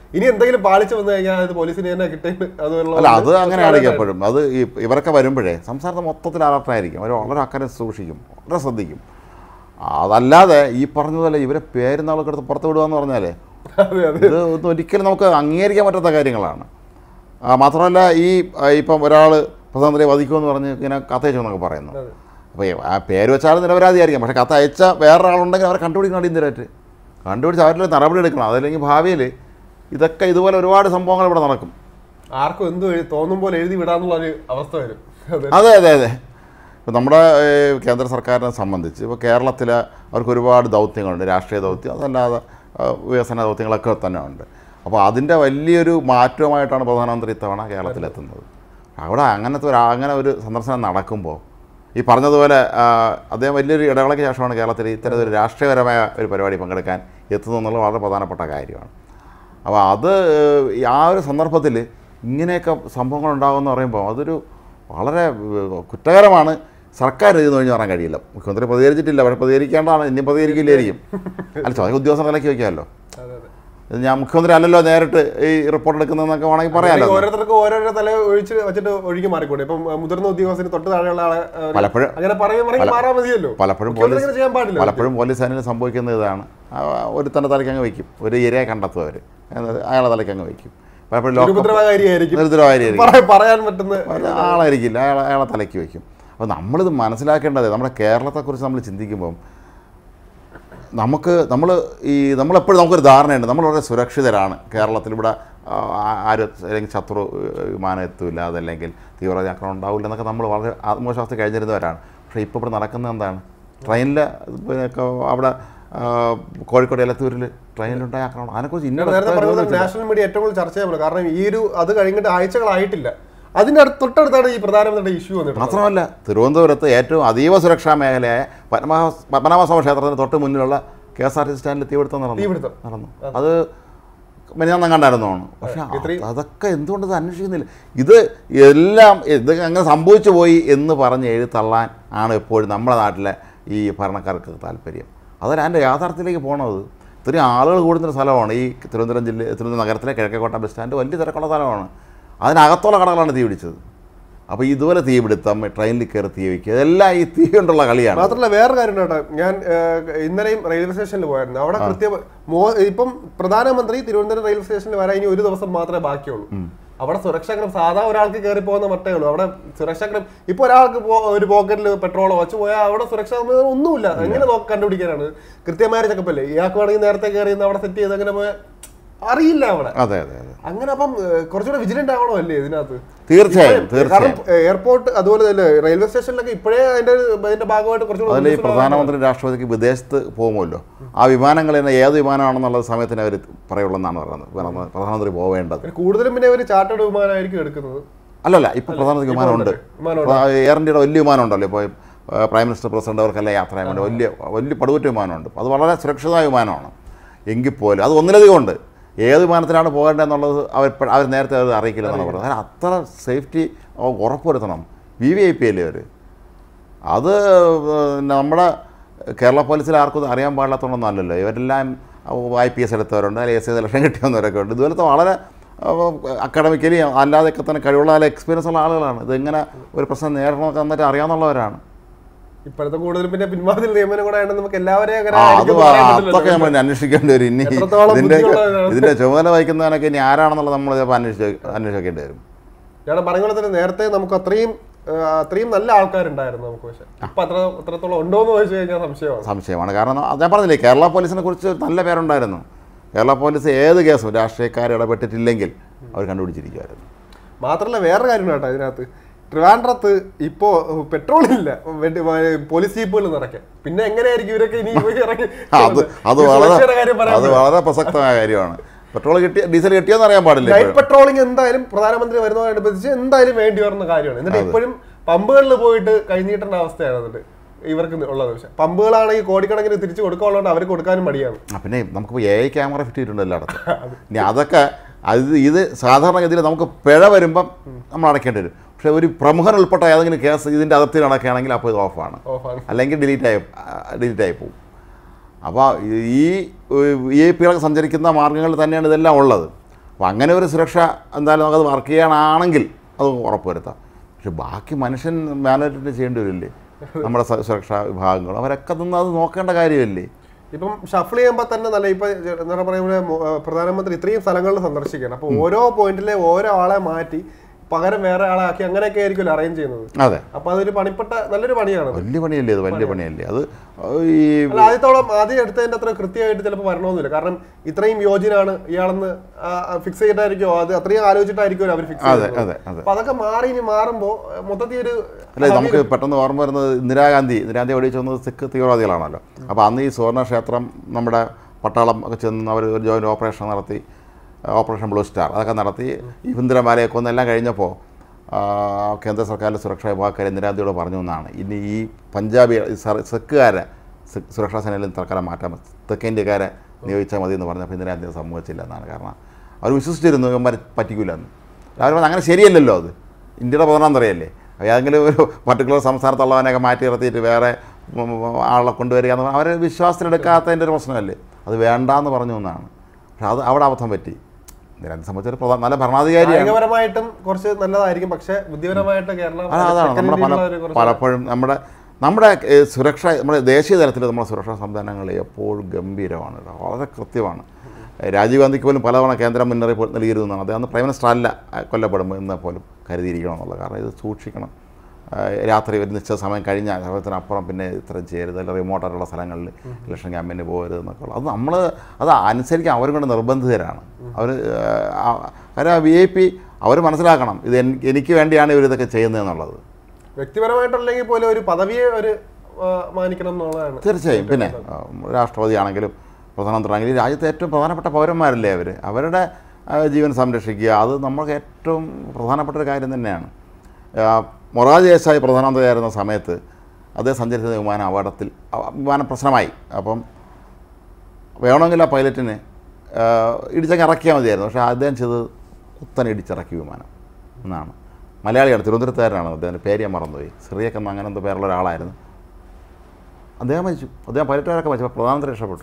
B: ഇനി എന്തെങ്കിലും പാളിച്ചു വന്നു കഴിഞ്ഞാൽ അത് പോലീസിന് തന്നെ കിട്ടിയിട്ട് അതുള്ള
A: അല്ല അത് അങ്ങനെയാണെങ്കിൽ എപ്പോഴും അത് ഈ ഇവരൊക്കെ വരുമ്പോഴേ സംസ്ഥാനത്ത് മൊത്തത്തിൽ അലർട്ടായിരിക്കും അവർ വളരെ അക്കരെ സൂക്ഷിക്കും വളരെ ശ്രദ്ധിക്കും അതല്ലാതെ ഈ പറഞ്ഞതുപോലെ ഇവരെ പേരുന്നാളൊക്കെ എടുത്ത് പുറത്ത് വിടുക എന്ന് പറഞ്ഞാലേ
B: അതെ അതെ
A: ഇത് ഒന്നും ഒരിക്കലും നമുക്ക് അംഗീകരിക്കാൻ പറ്റാത്ത കാര്യങ്ങളാണ് ആ, മാത്രമല്ല ഈ ആ, ഇപ്പം ഒരാൾ പ്രധാനമന്ത്രിയെ വധിക്കുമെന്ന് പറഞ്ഞ് ഇങ്ങനെ കത്തയച്ചു എന്നൊക്കെ പറയുന്നു
B: അതെ.
A: അപ്പോൾ ഈ ആ പേര് വെച്ചാൽ നിരപരാധിയായിരിക്കും പക്ഷേ കത്ത് അയച്ച വേറൊരാളുണ്ടെങ്കിൽ അവരെ കണ്ടുപിടിക്കണം അടിയന്തരമായിട്ട് കണ്ടുപിടിച്ച് അവരിൽ നടപടി എടുക്കണം അതല്ലെങ്കിൽ ഭാവിയിൽ ഇതൊക്കെ ഇതുപോലെ ഒരുപാട് സംഭവങ്ങൾ ഇവിടെ നടക്കും
B: ആർക്കും എന്ത് എഴുതി തോന്നും പോലെ എഴുതി വിടാന്നുള്ള ഒരു അവസ്ഥ വരും അതെ
A: അതെ അതെ അതെ ഇപ്പോൾ നമ്മുടെ ഏഹ്, കേന്ദ്ര സർക്കാരിനെ സംബന്ധിച്ച് ഇപ്പോൾ കേരളത്തിൽ അവർക്ക് ഒരുപാട് ദൗത്യങ്ങളുണ്ട് രാഷ്ട്രീയ ദൗത്യം അതല്ലാതെ ആ, വികസന ദൗത്യങ്ങളൊക്കെ തന്നെ ഉണ്ട് അപ്പോൾ അതിൻ്റെ വലിയൊരു മാറ്റവുമായിട്ടാണ് പ്രധാനമന്ത്രി ഇത്തവണ കേരളത്തിലെത്തുന്നത് അവിടെ അങ്ങനത്തെ ഒരു അങ്ങനെ ഒരു സന്ദർശനം നടക്കുമ്പോൾ ഈ പറഞ്ഞതുപോലെ ആ, അദ്ദേഹം വലിയൊരു ഇടവേളയ്ക്ക് ശേഷമാണ് കേരളത്തിൽ ഇത്തരത്തിലൊരു രാഷ്ട്രീയപരമായ ഒരു പരിപാടി പങ്കെടുക്കാൻ എത്തുന്നു എന്നുള്ളത് വളരെ പ്രധാനപ്പെട്ട കാര്യമാണ് അപ്പോൾ അത് ഏഹ്, ഈ ആ ഒരു സന്ദർഭത്തിൽ ഇങ്ങനെയൊക്കെ സംഭവങ്ങൾ ഉണ്ടാകുമെന്ന് പറയുമ്പോൾ അതൊരു വളരെ ഏഹ്, കുറ്റകരമാണ് സർക്കാർ ഇത് കഴിഞ്ഞ് പറയാൻ കഴിയില്ല മുഖ്യമന്ത്രി പ്രതികരിച്ചിട്ടില്ല പക്ഷേ പ്രതികരിക്കേണ്ടതാണ് ഇനിയും പ്രതികരിക്കില്ലായിരിക്കും അല്ല ചോദ്യ ഉദ്യോഗസ്ഥർ നിലയ്ക്ക് വയ്ക്കാമല്ലോ
B: അതെ അതെ
A: ഇത് ഞാൻ മുഖ്യമന്ത്രി അല്ലല്ലോ നേരിട്ട് ഈ റിപ്പോർട്ട് എടുക്കുന്നതെന്നൊക്കെ വേണമെങ്കിൽ പറയാമല്ലോ
B: അല്ലെങ്കിൽ ഓരോരുത്തർക്കും ഓരോരോ തല ഒഴിച്ച് വെച്ചിട്ട് ഒഴുകി മാറിക്കൂടെ ഇപ്പം ആ, മുതിർന്ന ഉദ്യോഗസ്ഥന് തൊട്ട് താഴെയുള്ള ആളെ ആ, ഒരു-
A: പലപ്പോഴും
B: അങ്ങനെ പറയും പറയും മാറാൻ മതിയല്ലോ
A: പലപ്പോഴും
B: മുഖ്യമന്ത്രി
A: പോലീസ്
B: ഇങ്ങനെ ചെയ്യാൻ പാടില്ല
A: പലപ്പോഴും പോലീസ് അതിന് സംഭവിക്കുന്ന ഇതാണ് ആ, ഒരു തന്നെ തലയ്ക്ക് അങ്ങ് വയ്ക്കും ഒരു ഇരയെ കണ്ടെത്തും അവർ അയാളെ തലയ്ക്ക് അങ്ങ് വയ്ക്കും പലപ്പോഴും ലോക്കപ്പ്
B: ഉപദ്രവകാരിയായിരിക്കും
A: ദരിദ്രമായിരിക്കും
B: പറയാൻ- പറയാൻ പറ്റുന്ന
A: അത് ആളായിരിക്കില്ല അയാളെ അയാളെ തലയ്ക്ക് വയ്ക്കും അപ്പോൾ നമ്മളിത് മനസ്സിലാക്കേണ്ടത് നമ്മുടെ കേരളത്തെക്കുറിച്ച് നമ്മൾ ചിന്തിക്കുമ്പം നമുക്ക് നമ്മൾ ഈ നമ്മളെപ്പോഴും നമുക്കൊരു ധാരണയുണ്ട് നമ്മൾ വളരെ സുരക്ഷിതരാണ് കേരളത്തിൽ ഇവിടെ ആ, ആരും അല്ലെങ്കിൽ ശത്രു ഏഹ്, വിമാനം എത്തില്ല അതല്ലെങ്കിൽ തീവ്രവാദി ആക്രമണം ഉണ്ടാവില്ല എന്നൊക്കെ നമ്മൾ വളരെ ആത്മവിശ്വാസത്തിൽ കഴിഞ്ഞിരുന്നവരാണ് പക്ഷേ ഇപ്പോൾ ഇവിടെ നടക്കുന്നത് എന്താണ് ട്രെയിനിൽ പിന്നെ ഒക്കെ അവിടെ ആ, കോഴിക്കോട് എലത്തൂരിൽ ട്രെയിനിലുണ്ടായ ആക്രമണം അതിനെക്കുറിച്ച്
B: ഞാൻ നേരത്തെ പറഞ്ഞത്
A: ഇന്ന
B: നാഷണൽ മീഡിയ ഏറ്റവും കൂടുതൽ ചർച്ച ചെയ്യാൻ കാരണം ഈ ഒരു അത് കഴിഞ്ഞിട്ട് ആഴ്ചകളായിട്ടില്ല അതിന്റെ അടുത്ത് തൊട്ടടുത്താണ് ഈ പ്രധാനമന്ത്രിയുടെ ഇഷ്യൂ വന്നിട്ടുള്ളത്
A: മാത്രമല്ല തിരുവനന്തപുരത്ത് ഏറ്റവും അതീവ സുരക്ഷാ മേഖലയായ പത്മനാഭ പത്മനാഭസ്വാമി ക്ഷേത്രത്തിന് തൊട്ട് മുന്നിലുള്ള K S R T C സ്റ്റാൻഡിൽ തീപിടുത്തം നടന്നു
B: തീപിടുത്തം.
A: നടന്നു അത് ഞാൻ കണ്ടായിരുന്നതാണ് പക്ഷെ
B: ഇത്രയും-
A: അതൊക്കെ എന്തുകൊണ്ട് ഇത് അന്വേഷിക്കുന്നില്ല ഇത് എല്ലാം ഇത് അങ്ങനെ സംഭവിച്ചു പോയി എന്ന് പറഞ്ഞ് എഴുതി തള്ളാൻ ആണ് എപ്പോഴും നമ്മുടെ നാട്ടിലെ ഈ ഭരണക്കാർക്ക് താല്പര്യം അതല്ല അതിൻ്റെ യാഥാർത്ഥ്യത്തിലേക്ക് പോകണത് ഇത്രയും ആളുകൾ കൂടുന്ന സ്ഥലമാണ് ഈ തിരുവനന്തപുരം ജില്ല തിരുവനന്തപുരം നഗരത്തിലെ കിഴക്കേക്കോട്ട ബസ് സ്റ്റാൻഡ് വലിയ തിരക്കുള്ള സ്ഥലമാണ് അതിനകത്തുള്ള കടകളാണ് തീ പിടിച്ചത് അപ്പോൾ ഇതുപോലെ തീപിടുത്തം ട്രെയിനിൽ കയറി തീ വയ്ക്കുക ഇതെല്ലാം ഈ തീ കൊണ്ടുള്ള കളിയാണ്
B: മാത്രമല്ല വേറെ കാര്യം കേട്ടോ ഞാൻ ഏഹ്, ഇന്നലെയും റെയിൽവേ സ്റ്റേഷനിൽ പോയായിരുന്നു അവിടെ കൃത്യം മോ ഇപ്പം പ്രധാനമന്ത്രി തിരുവനന്തപുരം റെയിൽവേ സ്റ്റേഷനിൽ വരാൻ ഇനി ഒരു ദിവസം മാത്രമേ ബാക്കിയുള്ളൂ അവിടെ സുരക്ഷാക്രം സാധാ ഒരാൾക്ക് കയറി പോകുന്ന മട്ടേ ഉള്ളൂ അവിടെ സുരക്ഷാക്രം ഇപ്പൊ ഒരാൾക്ക് പോ- ഒരു പോക്കറ്റിൽ പെട്രോളോ വെച്ച് പോയാൽ അവിടെ സുരക്ഷാ സംവിധാനം ഒന്നുമില്ല എങ്ങനെ നോക്കി കണ്ടുപിടിക്കാനാണ് കൃത്യമായ ചെക്കപ്പല്ലേ ഇയാൾക്ക് വേണമെങ്കിൽ നേരത്തെ കയറി നിന്ന് അവിടെ സെറ്റ് ചെയ്ത് അങ്ങനെ പോയാൽ അറിയില്ല അവിടെ
A: അതെ അതെ അതെ
B: അങ്ങനെ അപ്പം ഏഹ്, കുറച്ചുകൂടെ വിജിലന്റ് ആവണോ അല്ലേ ഇതിനകത്ത്
A: തീർച്ചയായും
B: കാരണം
A: തീർച്ചയായും
B: എയർപോർട്ട് അതുപോലെ തന്നെ റെയിൽവേ സ്റ്റേഷനിലൊക്കെ ഇപ്പോഴേ അതിന്റെ ഒരു- അതിന്റെ ഭാഗമായിട്ട് കുറച്ചുകൂടെ
A: അതിൽ ഈ
B: ഉദ്യോഗസ്ഥന്മാർ
A: പ്രധാനമന്ത്രി രാഷ്ട്രപതിക്ക് വിദേശത്ത് പോകുമല്ലോ ആ വിമാനങ്ങളിൽ നിന്ന് ഏത് വിമാനമാണെന്നുള്ള സമയത്തിന് അവർ പറയുള്ളൂ എന്നാണ് പറയുന്നത് പ്രധാന- പ്രധാനമന്ത്രി പോവേണ്ടത്
B: പിന്നെ കൂടുതലും പിന്നെ ഒരു ചാർട്ടേഡ് വിമാനമായിരിക്കും എടുക്കുന്നത്
A: അല്ലല്ല ഇപ്പോൾ പ്രധാനമന്ത്രി വിമാനമുണ്ട്
B: വിമാനമുണ്ട്.
A: അപ്പോൾ എയർ ഇന്ത്യയുടെ വലിയ വിമാനം ഉണ്ടല്ലോ ഇപ്പോൾ ഏഹ്, പ്രൈം മിനിസ്റ്റർ പ്രസിഡന്റ് അവർക്കെല്ലാം യാത്ര ചെയ്യാൻ വേണ്ടി വലിയ വലിയ പടുകുറ്റ വിമാനമുണ്ട് അത് വളരെ സുരക്ഷിതമായ വിമാനമാണ് എങ്കിൽ പോലും അത് ഒന്നിലധികം ഉണ്ട് ഏത് വിമാനത്തിലാണ് പോകേണ്ടതെന്നുള്ളത് അവർ ഇപ്പ- അവർ നേരത്തെ അത് അറിയിക്കില്ലെന്നാണ് പറയുന്നത് കാരണം അത്ര സേഫ്റ്റി ഉറപ്പുവരുത്തണം വി വി ഐ പി അല്ലേ അവർ അത് പിന്നെ നമ്മുടെ കേരള പോലീസിൽ ആർക്കും ഇത് അറിയാൻ പാടില്ലാത്തതൊന്നും അല്ലല്ലോ ഇവരെല്ലാം ഐ പി എസ് എടുത്തവരുണ്ട് അല്ലെങ്കിൽ എസ് ലക്ഷം കിട്ടിയവരൊക്കെ ഉണ്ട് ഇതുപോലത്തെ വളരെ അക്കാഡമിക്കലി അല്ലാതെയൊക്കെ തന്നെ കഴിവുള്ള നല്ല എക്സ്പീരിയൻസ് ഉള്ള ആളുകളാണ് ഇതെങ്ങനെ ഒരു പ്രശ്നം നേരിടണമെന്നൊക്കെ നന്നായിട്ട് അറിയാവുന്നവരാണ്
B: ഇപ്പോഴത്തെ കൂടുതലും പിന്നെ പിൻവാതിൽ നിയമനം കൂടെ ആയതുകൊണ്ട് നമുക്ക് എല്ലാവരെയും അങ്ങനെ
A: ആ അത്
B: ആയിരിക്കും
A: വ-
B: പറയാൻ
A: അതൊക്കെ
B: പറ്റില്ലല്ലോ.
A: നമ്മൾ ഇനി അന്വേഷിക്കേണ്ടി വരും ഇനി
B: എത്രത്തോളം
A: ഇതിൻ്റെ
B: ബുദ്ധിയുള്ളവരാണ്.
A: ഇതിൻ്റെ ചുമതല വഹിക്കുന്നവനൊക്കെ ഇനി ആരാണെന്നുള്ളത് നമ്മൾ ചിലപ്പോൾ അന്വേഷിച്ച് അന്വേഷിക്കേണ്ടി വരും
B: ഞാൻ പറഞ്ഞ പോലെ തന്നെ നേരത്തെ നമുക്ക് അത്രയും ആ, അത്രയും നല്ല ആൾക്കാരുണ്ടായിരുന്നു നമുക്ക് പക്ഷെ ഇപ്പൊ അത്ര അത്രത്തോളം ഉണ്ടോ എന്ന് ചോദിച്ചു കഴിഞ്ഞാൽ സംശയമാണ്
A: സംശയമാണ് കാരണം അത് ഞാൻ പറഞ്ഞില്ലേ കേരള പോലീസിനെ കുറിച്ച് നല്ല പേരുണ്ടായിരുന്നു കേരള പോലീസ് ഏത് കേസും രാഷ്ട്രീയക്കാർ ഇടപെട്ടിട്ടില്ലെങ്കിൽ അവർ കണ്ടുപിടിച്ചിരിക്കുമായിരുന്നു
B: മാത്രമല്ല വേറെ കാര്യം കേട്ടോ ഇതിനകത്ത് ട്രിവാൻഡ്രത്ത് ഇപ്പോ പെട്രോൾ ഇല്ല വെടി- വ- പോലീസ് ജീപ്പുകൾ നിറയ്ക്കാൻ പിന്നെ എങ്ങനെയായിരിക്കും ഇവരൊക്കെ ഇനി പോയി ഇറങ്ങി
A: അത് അത്
B: ഈ
A: വളരെ
B: സുരക്ഷയുടെ കാര്യം പറയാൻ
A: അത് വളരെ പ്രസക്തമായ കാര്യമാണ് പെട്രോൾ കിട്ടിയ ഡീസൽ കിട്ടിയോന്ന് അറിയാൻ പാടില്ല
B: നൈറ്റ്
A: ഇപ്പോഴും.
B: പെട്രോളിംഗ് എന്തായാലും പ്രധാനമന്ത്രി വരുന്നതനുബന്ധിച്ച് എന്തായാലും വേണ്ടി വരുന്ന കാര്യമാണ് എന്നിട്ട് ഇപ്പോഴും പമ്പുകളിൽ പോയിട്ട് കഴിഞ്ഞിട്ടേണ്ട അവസ്ഥയാണ് എന്നിട്ട് ഇവർക്ക് ഉള്ളത് പക്ഷെ പമ്പുകളാണെങ്കിൽ കോടിക്കണക്കിന് തിരിച്ചു കൊടുക്കാനുള്ളതുകൊണ്ട് അവർ കൊടുക്കാനും മടിയാണ്
A: ആ, പിന്നെ നമുക്കിപ്പോൾ എ ഐ ക്യാമറ ഫിറ്റ് ചെയ്തിട്ടുണ്ട് എല്ലായിടത്തും ഇനി അതൊക്കെ അത് ഇത് സാധാരണഗതിയിൽ നമുക്ക് പിഴ വരുമ്പം നമ്മൾ അടയ്ക്കേണ്ടി വരും പക്ഷേ ഒരു പ്രമുഖൻ ഉൾപ്പെട്ട ഏതെങ്കിലും കേസ് ഇതിൻ്റെ അതിർത്തി നടക്കുകയാണെങ്കിൽ അപ്പോൾ ഇത് ഓഫാണ്
B: ഓഫാണ്
A: അല്ലെങ്കിൽ ഡിലീറ്റ് ആയി ഡിലീറ്റ് ആയി പോകും അപ്പോൾ ഈ വി ഐ പികളൊക്കെ സഞ്ചരിക്കുന്ന മാർഗ്ഗങ്ങളിൽ തന്നെയാണ് ഇതെല്ലാം ഉള്ളത് അപ്പോൾ അങ്ങനെ ഒരു സുരക്ഷ എന്തായാലും നമുക്കത് വർക്ക് ചെയ്യാനാണെങ്കിൽ അത് ഉറപ്പുവരുത്താം പക്ഷെ ബാക്കി മനുഷ്യൻ മാനേജ്മെൻറ്റ് ചെയ്യേണ്ടി വരില്ലേ നമ്മുടെ സ- സുരക്ഷാ വിഭാഗങ്ങൾ അവരൊക്കെ നിന്ന് അത് നോക്കേണ്ട കാര്യമല്ലേ
B: ഇപ്പം ഷഫിൾ ചെയ്യുമ്പോൾ തന്നെ നല്ല ഇപ്പൊ എന്താ പറയുമ്പോൾ പ്രധാനമന്ത്രി ഇത്രയും സ്ഥലങ്ങളിൽ സന്ദർശിക്കണം അപ്പൊ ഓരോ പോയിന്റിലെ ഓരോ ആളെ മാറ്റി പകരം വേറെ ആളെ ആക്കി അങ്ങനെയൊക്കെ ആയിരിക്കുമല്ലോ അറേഞ്ച് ചെയ്യുന്നത്
A: അതെ
B: അപ്പൊ അതൊരു പണിപ്പെട്ട നല്ലൊരു പണിയാണ്
A: വലിയ പണിയല്ലേ അത് വലിയ പണിയല്ലേ അത് ഈ
B: അല്ല ആദ്യത്തോളം ആദ്യം എടുത്തതിന്റെ അത്ര കൃത്യമായിട്ട് ചിലപ്പോൾ വരണമെന്നില്ല കാരണം ഇത്രയും യോജനാണ് ഇയാളെന്ന് ഫിക്സ് ചെയ്തിട്ടായിരിക്കും അത് അത്രയും ആലോചിച്ചിട്ടായിരിക്കും അവർ ഫിക്സ്
A: അതെ
B: ചെയ്തത്
A: അതെ അതെ
B: അപ്പൊ അതൊക്കെ മാറി ഇനി മാറുമ്പോൾ മൊത്തത്തിൽ ഒരു
A: അല്ലെ നമുക്ക് പെട്ടെന്ന് ഓർമ്മ വരുന്നത് ഇന്ദിരാഗാന്ധി ഇന്ദിരാഗാന്ധി വെടിവെച്ച് വന്നത് സിഖ് തീവ്രവാദികളാണല്ലോ അപ്പോൾ അന്ന് ഈ സുവർണ ക്ഷേത്രം നമ്മുടെ പട്ടാളം ഒക്കെ ചെന്ന് അവർ ഒരു ജോയിൻറ്റ് ഓപ്പറേഷൻ നടത്തി ഓപ്പറേഷൻ ബ്ലൂ സ്റ്റാർ അതൊക്കെ നടത്തി ഈ ഇന്ദിരമാലയെ കൊന്നെല്ലാം കഴിഞ്ഞപ്പോൾ ആ, കേന്ദ്ര സർക്കാരിൻ്റെ സുരക്ഷാ വിഭാഗക്കാർ ഇന്ദിരാഗാന്ധിയോട് പറഞ്ഞു എന്നാണ് ഇനി ഈ പഞ്ചാബി ഈ സർ- സിഖുകാരെ സി- സുരക്ഷാ സേനയിൽ നിന്ന് തൽക്കാലം മാറ്റാൻ തെക്കേ ഇന്ത്യക്കാരെ നിയോഗിച്ചാൽ മതി എന്ന് പറഞ്ഞപ്പോൾ ഇന്ദിരാഗാന്ധി അത് സമ്മതിച്ചില്ല എന്നാണ് കാരണം അവർ വിശ്വസിച്ചിരുന്നു ഇവന്മാരെ പറ്റിക്കില്ല എന്ന് അവർ പറഞ്ഞു അങ്ങനെ ശരിയല്ലല്ലോ അത് ഇന്ത്യയുടെ പ്രധാനമന്ത്രിയല്ലേ ഏതെങ്കിലും ഒരു പർട്ടിക്കുലർ സംസ്ഥാനത്തുള്ളവനെയൊക്കെ മാറ്റി നിർത്തിയിട്ട് വേറെ ഉം, ഉം, ആളെ കൊണ്ടുവരിക എന്ന് പറഞ്ഞാൽ അവരെ വിശ്വാസത്തിലെടുക്കാത്തതിൻ്റെ ഒരു പ്രശ്നമല്ലേ അത് വേണ്ടാന്ന് പറഞ്ഞു എന്നാണ് പക്ഷെ അത് അവിടെ അബദ്ധം പറ്റി ഇന്ദിരാഗാന്ധി സംബന്ധിച്ചൊരു പ്രധാന നല്ല ഭരണാധികാരിയാണ്
B: കായികപരമായിട്ടും കുറച്ച് നല്ലതായിരിക്കും പക്ഷെ ബുദ്ധിപരമായിട്ട് കേരളം
A: അതാണ് അതാണ് നമ്മുടെ പല
B: second ഒരു കുറച്ച്
A: പലപ്പോഴും നമ്മുടെ നമ്മുടെ ഏഹ്, സുരക്ഷ നമ്മുടെ ദേശീയ തലത്തിൽ നമ്മുടെ സുരക്ഷാ സംവിധാനങ്ങൾ എപ്പോഴും ഗംഭീരമാണ് കേട്ടോ. വളരെ കൃത്യമാണ് ഏഹ്, രാജീവ് ഗാന്ധിക്ക് പോലും പലതവണ കേന്ദ്രം മുന്നറിയിപ്പ് നൽകിയിരുന്നതാണ് അദ്ദേഹം അന്ന് പ്രൈം മിനിസ്റ്റർ അല്ല അഹ് കൊല്ലപ്പെടുമ്പോൾ എന്ന് പോലും കരുതിയിരിക്കണം എന്നുള്ളത് കാരണം ഇത് സൂക്ഷിക്കണം ഏഹ്, രാത്രി ഒരു നിശ്ചിത സമയം കഴിഞ്ഞ സമയത്തിനപ്പുറം പിന്നെ ഇത്രയും ചെയ്യരുത് അല്ലെങ്കിൽ റിമോട്ടായിട്ടുള്ള സ്ഥലങ്ങളിൽ ഇലക്ഷൻ ക്യാമ്പയിന് പോകരുത് എന്നൊക്കെ ഉള്ളത് അത് നമ്മൾ അത് അനുസരിക്കാൻ അവരും കൊണ്ട് നിർബന്ധിതരാണ് അവർ കാര്യം വി ഐ പി അവർ മനസ്സിലാക്കണം ഇത് എൻ- എനിക്ക് വേണ്ടിയാണ് ഇവരിതൊക്കെ ചെയ്യുന്നതെന്നുള്ളത്
B: വ്യക്തിപരമായിട്ടല്ലെങ്കിൽ പോലും ഒരു പദവിയെ ഒരു ആ, മാനിക്കണം എന്നുള്ളതാണ്
A: തീർച്ചയായും പിന്നെ ആ, രാഷ്ട്രപതി ആണെങ്കിലും പ്രധാനമന്ത്രി ആണെങ്കിലും ഈ രാജ്യത്തെ ഏറ്റവും പ്രധാനപ്പെട്ട പൗരന്മാരല്ലേ അവർ അവരുടെ ആ, ജീവൻ സംരക്ഷിക്കുക അത് നമുക്ക് ഏറ്റവും പ്രധാനപ്പെട്ട ഒരു കാര്യം തന്നെയാണ് ആ, മൊറാജ് ദേശായി പ്രധാനമന്ത്രിയായിരുന്ന സമയത്ത് അദ്ദേഹം സഞ്ചരിച്ച വിമാനം അപകടത്തിൽ അ- വിമാനം പ്രശ്നമായി അപ്പം വേണമെങ്കിൽ ആ പൈലറ്റിന് ആ, ഇടിച്ചങ്ങ് ഇറക്കിയാൽ മതിയായിരുന്നു പക്ഷേ അദ്ദേഹം ചെയ്തത് കുത്തനെ ഇടിച്ചിറക്കി വിമാനം എന്നാണ് മലയാളിയാണ് തിരുവനന്തപുരത്തുകാരനാണ് അദ്ദേഹത്തിൻ്റെ പേര് ഞാൻ മറന്നുപോയി സിറിയക്ക് എന്ന് അങ്ങനെ എന്തോ പേരുള്ള ഒരാളായിരുന്നു അദ്ദേഹം മരിച്ചു അദ്ദേഹം പൈലറ്റുകാരൊക്കെ മരിച്ചു അപ്പോൾ പ്രധാനമന്ത്രി രക്ഷപ്പെട്ടു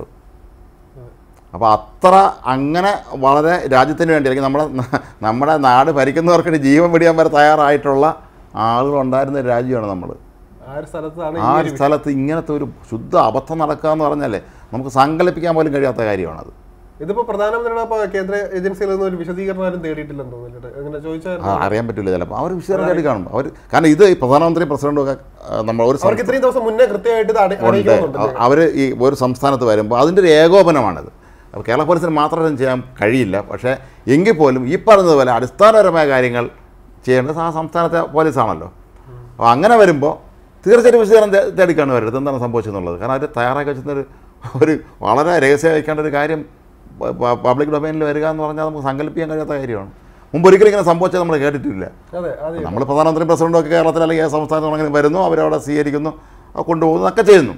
A: അപ്പോൾ അത്ര അങ്ങനെ വളരെ രാജ്യത്തിന് വേണ്ടി അല്ലെങ്കിൽ നമ്മുടെ നമ്മുടെ നാട് ഭരിക്കുന്നവർക്ക് വേണ്ടി ജീവൻ വെടിയാൻ വരെ തയ്യാറായിട്ടുള്ള ആളുകളുണ്ടായിരുന്ന ഒരു രാജ്യമാണ് നമ്മൾ
B: ആ ഒരു സ്ഥലത്താണ്
A: ആ ഒരു സ്ഥലത്ത് ഇങ്ങനത്തെ ഒരു ശുദ്ധ അബദ്ധം നടക്കുക എന്ന് പറഞ്ഞാലേ നമുക്ക് സങ്കല്പിക്കാൻ പോലും കഴിയാത്ത കാര്യമാണത്
B: ഇതിപ്പോ പ്രധാനമന്ത്രിയുടെ ഇപ്പൊ കേന്ദ്ര ഏജൻസിയിൽ നിന്ന് ഒരു വിശദീകരണം ആരും തേടിയിട്ടില്ലെന്ന് തോന്നിയിട്ട് അങ്ങനെ ചോദിച്ചായിരുന്നു
A: ആ, അറിയാൻ പറ്റില്ല ചിലപ്പോൾ അവർ വിശദീകരണം തേടി കാണും അവർ കാരണം ഇത് ഈ പ്രധാനമന്ത്രി പ്രസിഡന്റും ഒക്കെ ആ, നമ്മൾ ഒരു
B: അവർക്ക് ഇത്രയും ദിവസം മുന്നേ കൃത്യമായിട്ട് ഇത് അറി-
A: ഉണ്ട്
B: അറിയിക്കുന്നുണ്ട്
A: അവർ ഈ ഒരു സംസ്ഥാനത്ത് വരുമ്പോൾ അതിൻ്റെ ഒരു ഏകോപനമാണിത് അപ്പോൾ കേരള പോലീസിന് മാത്രം ഇതൊന്നും ചെയ്യാൻ കഴിയില്ല പക്ഷേ എങ്കിൽ പോലും ഈ പറഞ്ഞതുപോലെ അടിസ്ഥാനപരമായ കാര്യങ്ങൾ ചെയ്യേണ്ടത് ആ സംസ്ഥാനത്തെ പോലീസാണല്ലോ അപ്പോൾ അങ്ങനെ വരുമ്പോൾ തീർച്ചയായിട്ടും വിശദീകരണം തേ- തേടിക്കാണ് വരുന്നത് എന്താണ് സംഭവിച്ചെന്നുള്ളത് കാരണം അവർ തയ്യാറാക്കി വെച്ചിരുന്ന ഒരു ഒരു വളരെ രഹസ്യം വയ്ക്കേണ്ട ഒരു കാര്യം പബ്ലിക് ഡൊമൈനിൽ വരിക എന്ന് പറഞ്ഞാൽ നമുക്ക് സങ്കല്പിക്കാൻ കഴിയാത്ത കാര്യമാണ് മുമ്പ് ഒരിക്കലും ഇങ്ങനെ സംഭവിച്ചത് നമ്മൾ കേട്ടിട്ടില്ല
B: അതെ അതെ
A: നമ്മൾ പ്രധാനമന്ത്രി പ്രസിഡന്റും ഒക്കെ കേരളത്തിൽ അല്ലെങ്കിൽ ഏത് സംസ്ഥാനത്താണെങ്കിലും വരുന്നു അവരവിടെ സ്വീകരിക്കുന്നു അത് കൊണ്ടുപോകുന്നു ഒക്കെ ചെയ്യുന്നു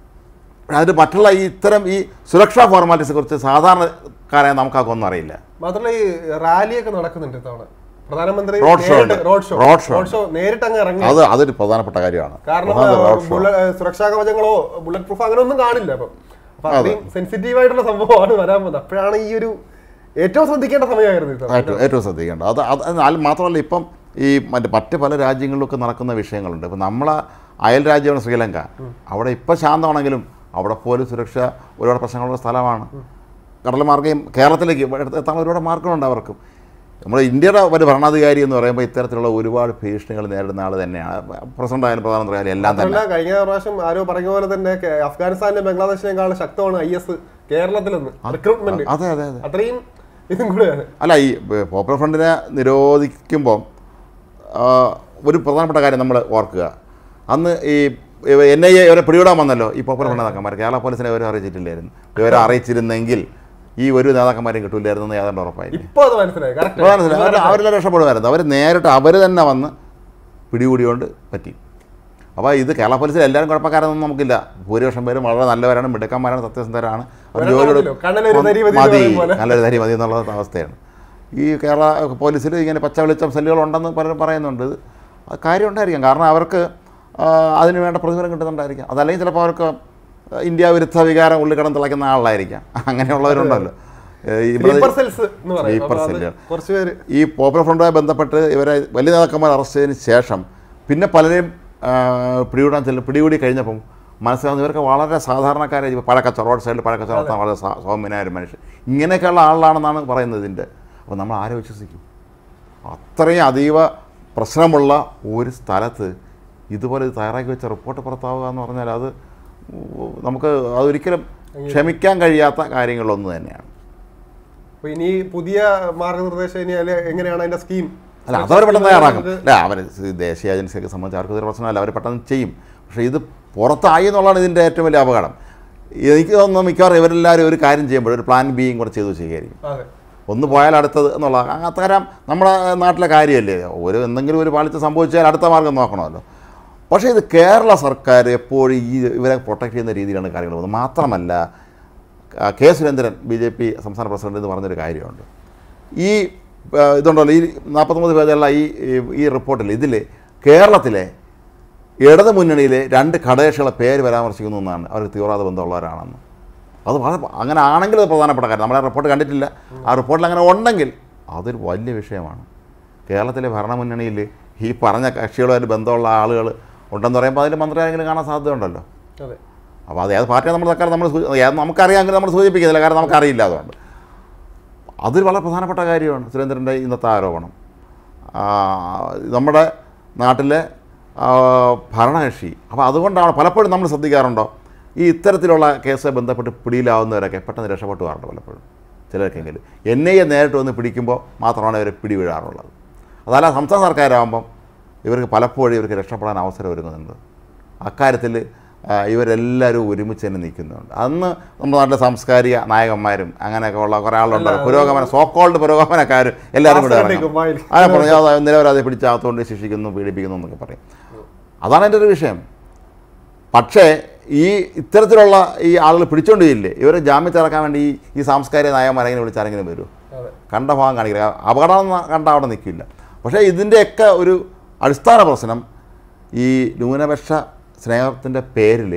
A: പക്ഷേ അതിന് മറ്റുള്ള ഈ ഇത്തരം ഈ സുരക്ഷാ ഫോർമാലിറ്റീസിനെ കുറിച്ച് സാധാരണക്കാരെ നമുക്കൊക്കെ ഒന്നും അറിയില്ല
B: മാത്രമല്ല ഈ റാലിയൊക്കെ നടക്കുന്നുണ്ട് ഇത്തവണ പ്രധാനമന്ത്രി
A: Road show
B: നേരിട്ട്
A: ഉണ്ട്.
B: Road show
A: Road show
B: road show നേരിട്ട് അങ്ങ് ഇറങ്ങി
A: അത് അതൊരു പ്രധാനപ്പെട്ട കാര്യമാണ്
B: കാരണം
A: പ്രധാനപ്പെട്ട road show.
B: ബുള്ളറ്റ് സുരക്ഷാ കവചങ്ങളോ ബുള്ളറ്റ് പ്രൂഫ് അങ്ങനെ ഒന്നും കാണില്ല അപ്പം അപ്പൊ അത്രയും സെൻസിറ്റീവ് ആയിട്ടുള്ള സംഭവമാണ് വരാൻ പോകുന്നത് അപ്പോഴാണ് ഈ ഒരു ഏറ്റവും ശ്രദ്ധിക്കേണ്ട സമയമായിരുന്നു ഇത്
A: ഏറ്റവും ഏറ്റവും ശ്രദ്ധിക്കേണ്ടത് അത് അത് അത് അത് മാത്രമല്ല ഇപ്പം ഈ മറ്റ് മറ്റ് പല രാജ്യങ്ങളിലൊക്കെ നടക്കുന്ന വിഷയങ്ങളുണ്ട് ഇപ്പം നമ്മളെ അയൽ രാജ്യമാണ് ശ്രീലങ്ക അവിടെ ഇപ്പം ശാന്തമാണെങ്കിലും അവിടെ പോലും സുരക്ഷ ഒരുപാട് പ്രശ്നങ്ങളുള്ള സ്ഥലമാണ് കടൽ മാർഗ്ഗം കേരളത്തിലേക്ക് ഇവിടെ എത്താൻ ഒരുപാട് മാർഗങ്ങളുണ്ട് അവർക്കും നമ്മുടെ ഇന്ത്യയുടെ ഒരു ഭരണാധികാരി എന്ന് പറയുമ്പോൾ ഇത്തരത്തിലുള്ള ഒരുപാട് ഭീഷണികൾ നേരിടുന്ന ആൾ തന്നെയാണ് പ്രസിഡന്റ് ആയാലും പ്രധാനമന്ത്രി ആയാലും എല്ലാം തന്നെ
B: മാത്രമല്ല കഴിഞ്ഞ പ്രാവശ്യം ആരോ പറഞ്ഞ പോലെ തന്നെ കെ- അഫ്ഗാനിസ്ഥാനിലെ ബംഗ്ലാദേശിനേക്കാളും ശക്തമാണ് ഐ എസ് കേരളത്തിൽ നിന്ന് റിക്രൂട്ട്മെന്റ്
A: അതെ അതെ അതെ
B: അത്രയും ഇതും കൂടെയാണ്
A: അല്ല ഈ പോപ്പുലർ ഫ്രണ്ടിനെ നിരോധിക്കുമ്പോൾ ആ, ഒരു പ്രധാനപ്പെട്ട കാര്യം നമ്മൾ ഓർക്കുക അന്ന് ഈ എൻ ഐ എ ഇവരെ പിടികൂടാൻ വന്നല്ലോ ഈ പോപ്പുലർ ഫ്രണ്ട് നേതാക്കന്മാർ കേരള പോലീസിനെ ഇവരെ അറിയിച്ചിട്ടില്ലായിരുന്നു ഇവരെ അറിയിച്ചിരുന്നെങ്കിൽ ഈ ഒരു നേതാക്കന്മാരെയും കിട്ടില്ലായിരുന്നു എന്ന് യാതൊരു ഉറപ്പായില്ല
B: ഇപ്പൊ അത് മനസ്സിലായി കറക്റ്റ്
A: മനസ്സിലായി അവർ അവരെല്ലാം രക്ഷപ്പെടുമായിരുന്നു അവർ നേരിട്ട് അവർ തന്നെ വന്ന് പിടികൂടിയോണ്ട് പറ്റി അപ്പോൾ ഇത് കേരള പോലീസിൽ എല്ലാവരും കുഴപ്പക്കാരൊന്നും നമുക്കില്ല ഭൂരിപക്ഷം പേരും വളരെ നല്ലവരാണ് മിടുക്കന്മാരാണ് സത്യസന്ധരാണ് അവർ
B: ഒരെണ്ണം
A: ജോലിയോട്
B: ഉണ്ടല്ലോ, കണ്ണിലൊരു തരി മതി എന്ന്
A: മതി
B: പറയും പോലെ.
A: നല്ലൊരു തരി മതി എന്നുള്ള അവസ്ഥയാണ് ഈ കേരള പോലീസിൽ ഇങ്ങനെ പച്ച വെളിച്ചം സെല്ലുകളുണ്ടെന്ന് പലരും പറയുന്നുണ്ട് ഇത് അത് കാര്യം ഉണ്ടായിരിക്കാം കാരണം അവർക്ക് ആ, അതിന് വേണ്ട പ്രതിഫലം കിട്ടുന്നുണ്ടായിരിക്കാം അതല്ലെങ്കിൽ ചിലപ്പോൾ അവർക്ക് ഇന്ത്യ വിരുദ്ധ വികാരം ഉള്ളിൽ കിടന്ന് തിളയ്ക്കുന്ന ആളായിരിക്കാം അങ്ങനെയുള്ളവരുണ്ടല്ലോ ഏഹ് ഇവിടെ
B: സ്ലീപ്പർ സെൽസ് എന്ന് പറയും
A: Sleeper
B: അപ്പൊ അത്
A: cell.
B: കുറച്ച് പേര്
A: ഈ പോപ്പുലർ ഫ്രണ്ടുമായി ബന്ധപ്പെട്ട് ഇവരെ വലിയ നേതാക്കന്മാർ അറസ്റ്റ് ചെയ്തതിന് ശേഷം പിന്നെ പലരെയും ആ, പിടികൂടാൻ ചെല്ലും പിടികൂടി കഴിഞ്ഞപ്പം മനസ്സിലാവുന്ന ഇവർക്ക് വളരെ സാധാരണക്കാരെ ഇപ്പോൾ പഴക്കച്ച റോഡ് സൈഡിൽ പഴക്കച്ച നടത്താൻ വളരെ സൗ- സൗമ്യനായ ഒരു മനുഷ്യൻ ഇങ്ങനെയൊക്കെയുള്ള ആളാണെന്നാണ് പറയുന്നത് ഇതിൻ്റെ അപ്പോൾ നമ്മൾ ആരെ വിശ്വസിക്കും അത്രയും അതീവ പ്രശ്നമുള്ള ഒരു സ്ഥലത്ത് ഇതുപോലെ ഇത് തയ്യാറാക്കി വെച്ച റിപ്പോർട്ട് പുറത്താവുക എന്ന് പറഞ്ഞാൽ അത് നമുക്ക് അതൊരിക്കലും ക്ഷമിക്കാൻ കഴിയാത്ത കാര്യങ്ങളൊന്നു തന്നെയാണ്
B: അപ്പൊ ഇനി പുതിയ മാർഗനിർദ്ദേശം ഇനി അതില് എങ്ങനെയാണ് അതിന്റെ സ്കീം
A: അല്ല അതവർ പെട്ടെന്ന് തയ്യാറാക്കും അല്ല അവർ ദേശീയ ഏജൻസിയൊക്കെ സംബന്ധിച്ച് അവർക്ക് ഒരു പ്രശ്നമല്ല അവർ പെട്ടെന്ന് ചെയ്യും പക്ഷേ ഇത് പുറത്തായി എന്നുള്ളതാണ് ഇതിൻ്റെ ഏറ്റവും വലിയ അപകടം എനിക്ക് തോന്നുന്നു മിക്കവാറും ഇവരെല്ലാവരും ഒരു കാര്യം ചെയ്യുമ്പോൾ ഒരു പ്ലാൻ ബിയും കൂടെ ചെയ്തു ചെയ്യുകയായിരിക്കും
B: അതെ
A: ഒന്ന് പോയാൽ അടുത്തത് എന്നുള്ള അത്തരം നമ്മുടെ നാട്ടിലെ കാര്യമല്ലേ ഒരു എന്തെങ്കിലും ഒരു പാളിച്ച സംഭവിച്ചാൽ അടുത്ത മാർഗം നോക്കണമല്ലോ പക്ഷേ ഇത് കേരള സർക്കാർ എപ്പോഴും ഈ ഇവരെ പ്രൊട്ടക്ട് ചെയ്യുന്ന രീതിയിലാണ് കാര്യങ്ങൾ പോകുന്നത് മാത്രമല്ല ആ, K Surendran B J P സംസ്ഥാന പ്രസിഡന്റ് എന്ന് പറഞ്ഞൊരു കാര്യമുണ്ട് ഈ ആ, ഇതുണ്ടല്ലോ ഈ നാൽപ്പത്തൊമ്പത് പേജുള്ള ഈ ഈ- ഈ റിപ്പോർട്ടിൽ ഇതിൽ കേരളത്തിലെ ഇടത് മുന്നണിയിലെ രണ്ട് ഘടകകക്ഷികളെ പേര് പരാമർശിക്കുന്നു എന്നാണ് അവർക്ക് തീവ്രവാദ ബന്ധമുള്ളവരാണെന്ന് അത് വളരെ അങ്ങനെ ആണെങ്കിൽ അത് പ്രധാനപ്പെട്ട കാര്യം നമ്മളെ റിപ്പോർട്ട് കണ്ടിട്ടില്ല ആ റിപ്പോർട്ടിൽ അങ്ങനെ ഉണ്ടെങ്കിൽ അതൊരു വലിയ വിഷയമാണ് കേരളത്തിലെ ഭരണമുന്നണിയിൽ ഈ പറഞ്ഞ കക്ഷികളുമായിട്ട് ബന്ധമുള്ള ആളുകൾ ഉണ്ടെന്ന് പറയുമ്പോൾ അതിൽ മന്ത്രി ആരെങ്കിലും കാണാൻ സാധ്യതയുണ്ടല്ലോ
B: അതെ
A: അപ്പോൾ അത് ഏത് പാർട്ടിയാണ് നമ്മൾ തൽക്കാലം നമ്മൾ സൂ- ഏത് നമുക്കറിയാമെങ്കിൽ നമ്മൾ സൂചിപ്പിക്കുന്നില്ല കാരണം നമുക്കറിയില്ല അതുകൊണ്ട് അതൊരു വളരെ പ്രധാനപ്പെട്ട കാര്യമാണ് സുരേന്ദ്രൻ്റെ ഇന്നത്തെ ആരോപണം ആ, നമ്മുടെ നാട്ടിലെ ആ, ഭരണകക്ഷി അപ്പോൾ അതുകൊണ്ടാണ് പലപ്പോഴും നമ്മൾ ശ്രദ്ധിക്കാറുണ്ടോ ഈ ഇത്തരത്തിലുള്ള കേസുമായി ബന്ധപ്പെട്ട് പിടിയിലാവുന്നവരൊക്കെ പെട്ടെന്ന് രക്ഷപ്പെട്ടു പോകാറുണ്ട് പലപ്പോഴും ചിലർക്കെങ്കിലും എൻ ഐ എ നേരിട്ട് വന്ന് പിടിക്കുമ്പോൾ മാത്രമാണ് ഇവർ പിടി വീഴാറുള്ളത് അതല്ല സംസ്ഥാന സർക്കാരാകുമ്പം ഇവർക്ക് പലപ്പോഴും ഇവർക്ക് രക്ഷപ്പെടാൻ അവസരം ഒരുങ്ങുന്നുണ്ട് അക്കാര്യത്തിൽ ആ, ഇവരെല്ലാവരും ഒരുമിച്ച് തന്നെ നിൽക്കുന്നുണ്ട് അന്ന് നമ്മുടെ നാട്ടിലെ സാംസ്കാരിക നായകന്മാരും അങ്ങനെയൊക്കെ ഉള്ള കുറേ ആളുണ്ട് പുരോഗമന സോക്കോൾഡ് പുരോഗമനക്കാരും എല്ലാവരും കൂടെ ഇറങ്ങും
B: ആസ്ത്രണ്ടേക്കും വായിൽ.
A: അങ്ങനെ പറഞ്ഞു "അതാ നിരപരാധി പിടിച്ചകത്തുകൊണ്ട് ശിക്ഷിക്കുന്നു പീഡിപ്പിക്കുന്നു എന്നൊക്കെ പറയും അതാണ് എൻ്റെ ഒരു വിഷയം പക്ഷേ ഈ ഇത്തരത്തിലുള്ള ഈ ആളുകൾ പിടിച്ചോണ്ടില്ലേ ഇവരെ ജാമ്യത്തിറക്കാൻ വേണ്ടി ഈ ഈ സാംസ്കാരിക നായകന്മാരെങ്ങനെ വിളിച്ചാരെങ്കിലും വരുമോ
B: അതെ
A: കണ്ട ഭാഗം കാണിക്കില്ല അപകടം എന്ന് കണ്ട അവിടെ നിൽക്കില്ല പക്ഷേ ഇതിൻ്റെയൊക്കെ ഒരു അടിസ്ഥാന പ്രശ്നം ഈ ന്യൂനപക്ഷ സ്നേഹത്തിൻ്റെ പേരിൽ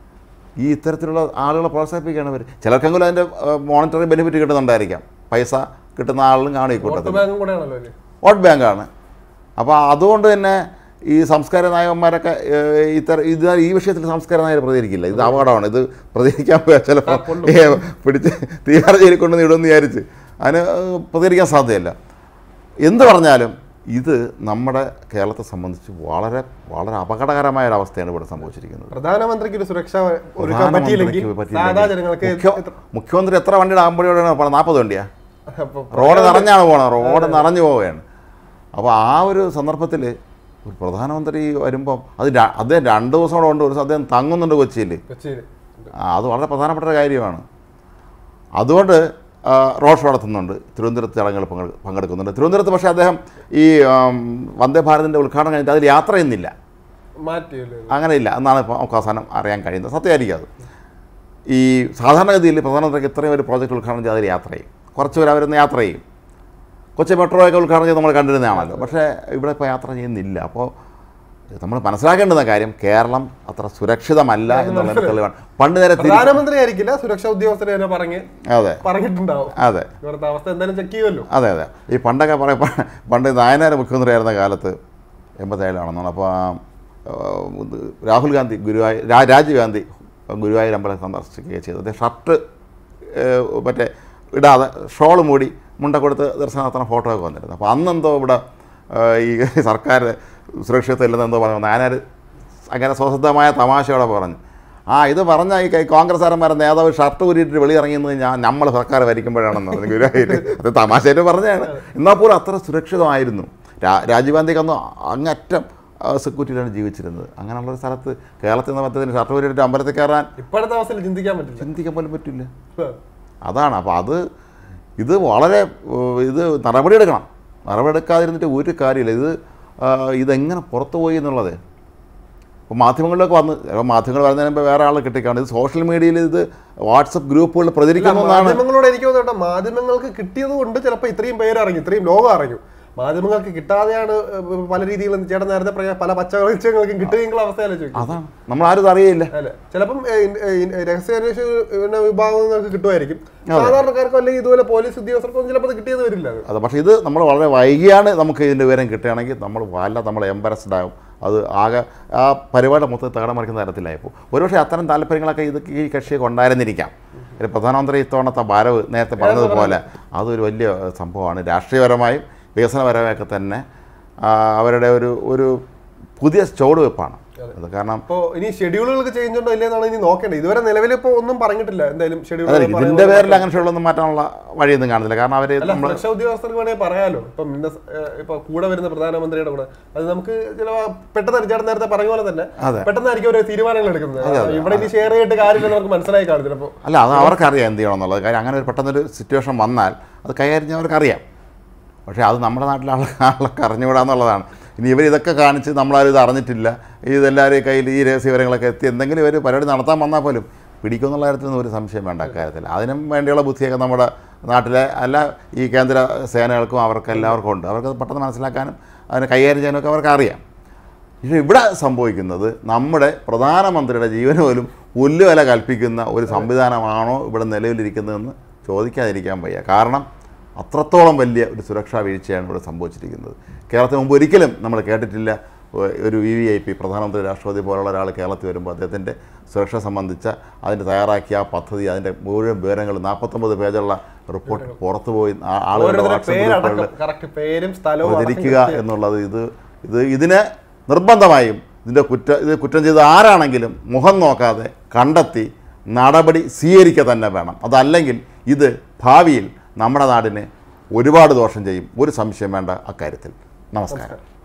A: ഈ ഇത്തരത്തിലുള്ള ആളുകളെ പ്രോത്സാഹിപ്പിക്കുകയാണ് അവർ ചിലർക്കെങ്കിലും അതിൻ്റെ മോണിറ്ററി ബെനിഫിറ്റ് കിട്ടുന്നുണ്ടായിരിക്കാം പൈസ കിട്ടുന്ന ആളും കാണും ഈ
B: വോട്ട്
A: കൂട്ടത്തിൽ
B: ബാങ്കും കൂടെയാണല്ലോ അല്ലേ
A: വോട്ട് ബാങ്കാണ് അപ്പോൾ അതുകൊണ്ട് തന്നെ ഈ സംസ്കാര നായകന്മാരൊക്കെ ഏഹ്, ഇത്തര ഇത് ഈ വിഷയത്തിൽ സംസ്കാര നായകർ പ്രതികരിക്കില്ല ഇത് അപകടമാണ് ഇത് പ്രതികരിക്കാൻ പോയാൽ ചിലപ്പോൾ പിടിച്ച് തീഹാർ ജയിലിൽ കൊണ്ട് ഇടുമെന്ന് വിചാരിച്ച് അതിന് ഏഹ്, പ്രതികരിക്കാൻ സാധ്യതയില്ല എന്ത് പറഞ്ഞാലും ഇത് നമ്മുടെ കേരളത്തെ സംബന്ധിച്ച് വളരെ വളരെ അപകടകരമായ ഒരു അവസ്ഥയാണ് ഇവിടെ സംഭവിച്ചിരിക്കുന്നത്
B: പ്രധാനമന്ത്രിക്ക് ഒരു സുരക്ഷ ഒരുക്കാൻ പറ്റിയില്ലെങ്കിൽ
A: പ്രധാനമന്ത്രിക്ക് പറ്റിയില്ലെങ്കിൽ
B: സാധാ ജനങ്ങൾക്ക്
A: മുഖ്യ-
B: എത്ര-
A: മുഖ്യമന്ത്രി എത്ര വണ്ടിയുടെ ആകുമ്പോഴാണ് പറഞ്ഞത് നാൽപ്പത് വണ്ടിയാ
B: അപ്പൊ
A: റോഡ് നിറഞ്ഞാണ് പോണത് റോഡ് നിറഞ്ഞു പോവുകയാണ് അപ്പോൾ ആ ഒരു സന്ദർഭത്തിൽ ഒരു പ്രധാനമന്ത്രി വരുമ്പം അത് ര- അദ്ദേഹം രണ്ട് ദിവസം കൂടെ ഉണ്ട് ഒരു ദിവസം അദ്ദേഹം തങ്ങുന്നുണ്ട് കൊച്ചിയിൽ
B: കൊച്ചിയില്
A: ആ, അത് വളരെ പ്രധാനപ്പെട്ട ഒരു കാര്യമാണ് അതുകൊണ്ട് ആ, റോഡ് ഷോ നടത്തുന്നുണ്ട് തിരുവനന്തപുരത്ത് ചടങ്ങുകൾ പങ്കെ പങ്കെടുക്കുന്നുണ്ട് തിരുവനന്തപുരത്ത് പക്ഷേ അദ്ദേഹം ഈ ആം, വന്ദേ ഭാരതിൻ്റെ ഉദ്ഘാടനം കഴിഞ്ഞിട്ട് അതിൽ യാത്ര ചെയ്യുന്നില്ല
B: മാറ്റിയല്ലേ
A: അങ്ങനെയില്ല എന്നാണ് ഇപ്പോൾ നമുക്ക് അവസാനം അറിയാൻ കഴിയുന്നത് സത്യമായിരിക്കും അത് ഈ സാധാരണഗതിയിൽ പ്രധാനമന്ത്രിക്ക് ഇത്രയും ഒരു പ്രോജക്റ്റ് ഉദ്ഘാടനം ചെയ്ത് അതിൽ യാത്ര ചെയ്യും കുറച്ച് പേര് അവരൊന്ന് യാത്ര ചെയ്യും കൊച്ചി മെട്രോയൊക്കെ ഉദ്ഘാടനം ചെയ്ത് നമ്മൾ കണ്ടിരുന്നതാണല്ലോ പക്ഷേ ഇവിടെ ഇപ്പോൾ യാത്ര ചെയ്യുന്നില്ല അപ്പോൾ നമ്മൾ മനസ്സിലാക്കേണ്ടുന്ന കാര്യം കേരളം അത്ര സുരക്ഷിതമല്ല എന്നുള്ളതിന് തെളിവാണ് പണ്ട് നേരെ തിരി
B: പ്രധാനമന്ത്രി ആയിരിക്കില്ല സുരക്ഷാ ഉദ്യോഗസ്ഥരെ തന്നെ പറഞ്ഞ്
A: അതെ
B: പറഞ്ഞിട്ടുണ്ടാവും
A: അതെ
B: ഇവിടുത്തെ അവസ്ഥ എന്തായാലും ചെക്ക് ചെയ്യുമല്ലോ
A: അതെ അതെ ഈ പണ്ടൊക്കെ പറയും പണ്ട് നായനാർ മുഖ്യമന്ത്രിയായിരുന്ന കാലത്ത് എൺപത്തേഴിലാണെന്നാണ് അപ്പോൾ ആ, ആ, ഇത് രാഹുൽ ഗാന്ധി ഗുരുവായൂർ രാ- രാജീവ് ഗാന്ധി ഗുരുവായൂർ അമ്പലം സന്ദർശിക്കുകയും ചെയ്തു അദ്ദേഹം ഷർട്ട് ഏഹ്, മറ്റേ ഇടാതെ ഷോൾ മൂടി മുണ്ട കൊടുത്ത് ദർശനം നടത്തുന്ന ഫോട്ടോ ഒക്കെ വന്നിരുന്നു അപ്പോൾ അന്നെന്തോ ഇവിടെ ഏഹ്, ഈ സർക്കാർ സുരക്ഷിതത്വം ഇല്ലെന്ന് എന്തോ പറഞ്ഞു നായനാർ അങ്ങനെ സ്വസിദ്ധമായ തമാശയോടെ പറഞ്ഞു ആ ഇത് പറഞ്ഞ ഈ കൈ- കോൺഗ്രസ്സുകാരന്മാരെ നേതാവ് ഷർട്ട് ഊരിയിട്ട് വെളിയിറങ്ങിയെന്ന് ഞാൻ നമ്മൾ സർക്കാർ ഭരിക്കുമ്പോഴാണെന്ന് പറഞ്ഞു ഗുരുവായൂർ അത് തമാശയായിട്ട് പറഞ്ഞതാണ് എന്നാൽ പോലും അത്ര സുരക്ഷിതമായിരുന്നു രാ രാജീവ് ഗാന്ധിക്ക് അന്ന് അങ്ങറ്റം സെക്യൂരിറ്റിയിലാണ് ജീവിച്ചിരുന്നത് അങ്ങനെയുള്ളൊരു സ്ഥലത്ത് കേരളത്തിൽ നിന്ന് മറ്റേതിന് ഷർട്ട് ഊരിയിട്ട് അമ്പലത്തിൽ കയറാൻ
B: ഇപ്പോഴത്തെ അവസ്ഥയിൽ ചിന്തിക്കാൻ പറ്റില്ല
A: ചിന്തിക്കാൻ പോലും പറ്റില്ല അതാണ് അപ്പോൾ അത് ഇത് വളരെ ഏഹ്, ഇത് നടപടിയെടുക്കണം നടപടിയെടുക്കാതിരുന്നിട്ട് ഒരു കാര്യമില്ല ഇത് ആ, ഇതെങ്ങനെ പുറത്തു പോയി എന്നുള്ളത് ഇപ്പോൾ മാധ്യമങ്ങളിലൊക്കെ വന്ന് ചിലപ്പോൾ മാധ്യമങ്ങൾ വരുന്നതിന് മുമ്പ് വേറെ ആൾ കിട്ടിക്കാണ് ഇത് സോഷ്യൽ മീഡിയയിൽ ഇത് വാട്സപ്പ് ഗ്രൂപ്പുകളിൽ പ്രചരിക്കുന്നു എന്നാണ്
B: മാധ്യമങ്ങളോട് എനിക്ക് തോന്നുന്നു കേട്ടോ മാധ്യമങ്ങൾക്ക് കിട്ടിയത് കൊണ്ട് ചിലപ്പോൾ ഇത്രയും പേര് ഇറങ്ങി ഇത്രയും ലോകം അറിഞ്ഞു മാധ്യമങ്ങൾക്ക് കിട്ടാതെയാണ് ഏഹ്, പല രീതിയിലും ചേട്ടൻ നേരത്തെ പറഞ്ഞ പല പച്ചവെളിച്ചങ്ങൾക്കും കിട്ടുമെങ്കിൽ അവസ്ഥയല്ല ചോദിക്കും
A: അതാണ് നമ്മൾ ആരും അറിയില്ല
B: അല്ല ചിലപ്പം ഏഹ്, ഇൻ- ഏഹ്, ഇൻ- രഹസ്യാന്വേഷണ വിഭാഗങ്ങൾക്ക് കിട്ടുമായിരിക്കും സാധാരണക്കാർക്കോ അല്ലെങ്കിൽ ഇതുപോലെ പോലീസ് ഉദ്യോഗസ്ഥർക്കും ചിലപ്പോൾ അത് കിട്ടിയെന്ന് വരില്ല അത്
A: അത് പക്ഷേ ഇത് നമ്മൾ വളരെ വൈകിയാണ് നമുക്ക് ഇതിൻ്റെ വിവരം കിട്ടുകയാണെങ്കിൽ നമ്മൾ വല്ല നമ്മൾ എംബരസ്ഡ് ആകും അത് ആകെ ആ പരിപാടി മൊത്തം തകടം മറിക്കുന്ന തരത്തിലായിപ്പോൾ ഒരുപക്ഷെ അത്തരം താല്പര്യങ്ങളൊക്കെ ഇത് ഈ കക്ഷിയൊക്കെ ഉണ്ടായിരുന്നിരിക്കാം ഒരു പ്രധാനമന്ത്രി ഇത്തവണത്തെ ഭാരവ് നേരത്തെ പറഞ്ഞതുപോലെ അതൊരു വലിയ സംഭവമാണ് രാഷ്ട്രീയപരമായും വികസനപരമായൊക്കെ തന്നെ ആ, അവരുടെ ഒരു ഒരു പുതിയ ചുവടുവെപ്പാണ് അത് കാരണം
B: അപ്പോൾ ഇനി ഷെഡ്യൂളുകൾക്ക് ചേഞ്ച് ഉണ്ടോ ഇല്ലെന്നാണ് ഇനി നോക്കേണ്ടത് ഇതുവരെ നിലവിൽ ഇപ്പോൾ ഒന്നും പറഞ്ഞിട്ടില്ല എന്തായാലും ഷെഡ്യൂൾ
A: അതെ ഇതിൻ്റെ പേരിൽ അങ്ങനെ ഷുള്ളൊന്നും മാറ്റാനുള്ള വഴിയൊന്നും കാണുന്നില്ല കാരണം അവർ
B: അല്ല സുരക്ഷാ ഉദ്യോഗസ്ഥർക്ക് വേണമെങ്കിൽ പറയാലോ ഇപ്പം ഇന്ന സ- ഏഹ് ഇപ്പൊ കൂടെ വരുന്ന പ്രധാനമന്ത്രിയുടെ കൂടെ അത് നമുക്ക് ചില പെട്ടെന്ന് ചേട്ടൻ നേരത്തെ പറഞ്ഞ പോലെ തന്നെ
A: അതെ.
B: പെട്ടെന്നായിരിക്കും ഒരു തീരുമാനങ്ങൾ എടുക്കുന്നത് ഇവിടെ ഇനി ഷെയർ ചെയ്തിട്ട് കാര്യമില്ലെന്ന് നമുക്ക് മനസ്സിലായി കാണും ചിലപ്പോൾ
A: അല്ല അത് അവർക്കറിയാം എന്ത് ചെയ്യണം എന്നുള്ളത് കാര്യം അങ്ങനെ ഒരു പെട്ടെന്നൊരു സിറ്റുവേഷൻ വന്നാൽ അത് കൈകാര്യം ചെയ്യാൻ അവർക്കറിയാം പക്ഷേ അത് നമ്മുടെ നാട്ടിലെ ആൾ ആളൊക്കെ അറിഞ്ഞുകൂടാന്നുള്ളതാണ് ഇനി ഇവർ ഇതൊക്കെ കാണിച്ച് നമ്മളാരും ഇത് അറിഞ്ഞിട്ടില്ല ഇതെല്ലാവരുടെയും കയ്യിൽ ഈ രഹസ്യ വിവരങ്ങളൊക്കെ എത്തി എന്തെങ്കിലും ഒരു പരിപാടി നടത്താൻ വന്നാൽ പോലും പിടിക്കുമെന്നുള്ള കാര്യത്തിലൊന്നും ഒരു സംശയം വേണ്ട അക്കാര്യത്തിൽ അതിനും വേണ്ടിയുള്ള ബുദ്ധിയൊക്കെ നമ്മുടെ നാട്ടിലെ അല്ല ഈ കേന്ദ്ര സേനകൾക്കും അവർക്ക് എല്ലാവർക്കും ഉണ്ട് അവർക്ക് പെട്ടെന്ന് മനസ്സിലാക്കാനും അതിനെ കൈകാര്യം ചെയ്യാനും ഒക്കെ അവർക്ക് അറിയാം പക്ഷേ ഇവിടെ സംഭവിക്കുന്നത് നമ്മുടെ പ്രധാനമന്ത്രിയുടെ ജീവന് പോലും പുല്ലുവില കൽപ്പിക്കുന്ന ഒരു സംവിധാനമാണോ ഇവിടെ നിലവിലിരിക്കുന്നതെന്ന് ചോദിക്കാതിരിക്കാൻ വയ്യ കാരണം അത്രത്തോളം വലിയ ഒരു സുരക്ഷാ വീഴ്ചയാണ് ഇവിടെ സംഭവിച്ചിരിക്കുന്നത് കേരളത്തിന് മുമ്പ് ഒരിക്കലും നമ്മൾ കേട്ടിട്ടില്ല ഒ- ഒരു വി വി ഐ പി പ്രധാനമന്ത്രി രാഷ്ട്രപതി പോലുള്ള ഒരാൾ കേരളത്തിൽ വരുമ്പോൾ അദ്ദേഹത്തിൻ്റെ സുരക്ഷ സംബന്ധിച്ച അതിൻ്റെ തയ്യാറാക്കിയ ആ പദ്ധതി അതിൻ്റെ മുഴുവൻ വിവരങ്ങൾ നാൽപ്പത്തൊമ്പത് പേജുള്ള റിപ്പോർട്ട് പുറത്തു പോയി ആ- ആളുകളുടെ
B: ഓരോരുത്തരുടെ
A: വാട്സപ്പ് ഗ്രൂപ്പുകളിൽ
B: പേരടക്കം കറക്റ്റ് പേരും സ്ഥലവും അടക്കം
A: പ്രചരിക്കുക എന്നുള്ളത് ഇത് ഇത് ഇതിനെ നിർബന്ധമായും ഇതിൻ്റെ കുറ്റ ഇത് കുറ്റം ചെയ്ത ആരാണെങ്കിലും മുഖം നോക്കാതെ കണ്ടെത്തി നടപടി സ്വീകരിക്കുക തന്നെ വേണം അതല്ലെങ്കിൽ ഇത് ഭാവിയിൽ നമ്മുടെ നാടിന് ഒരുപാട് ദോഷം ചെയ്യും ഒരു സംശയം വേണ്ട അക്കാര്യത്തിൽ നമസ്കാരം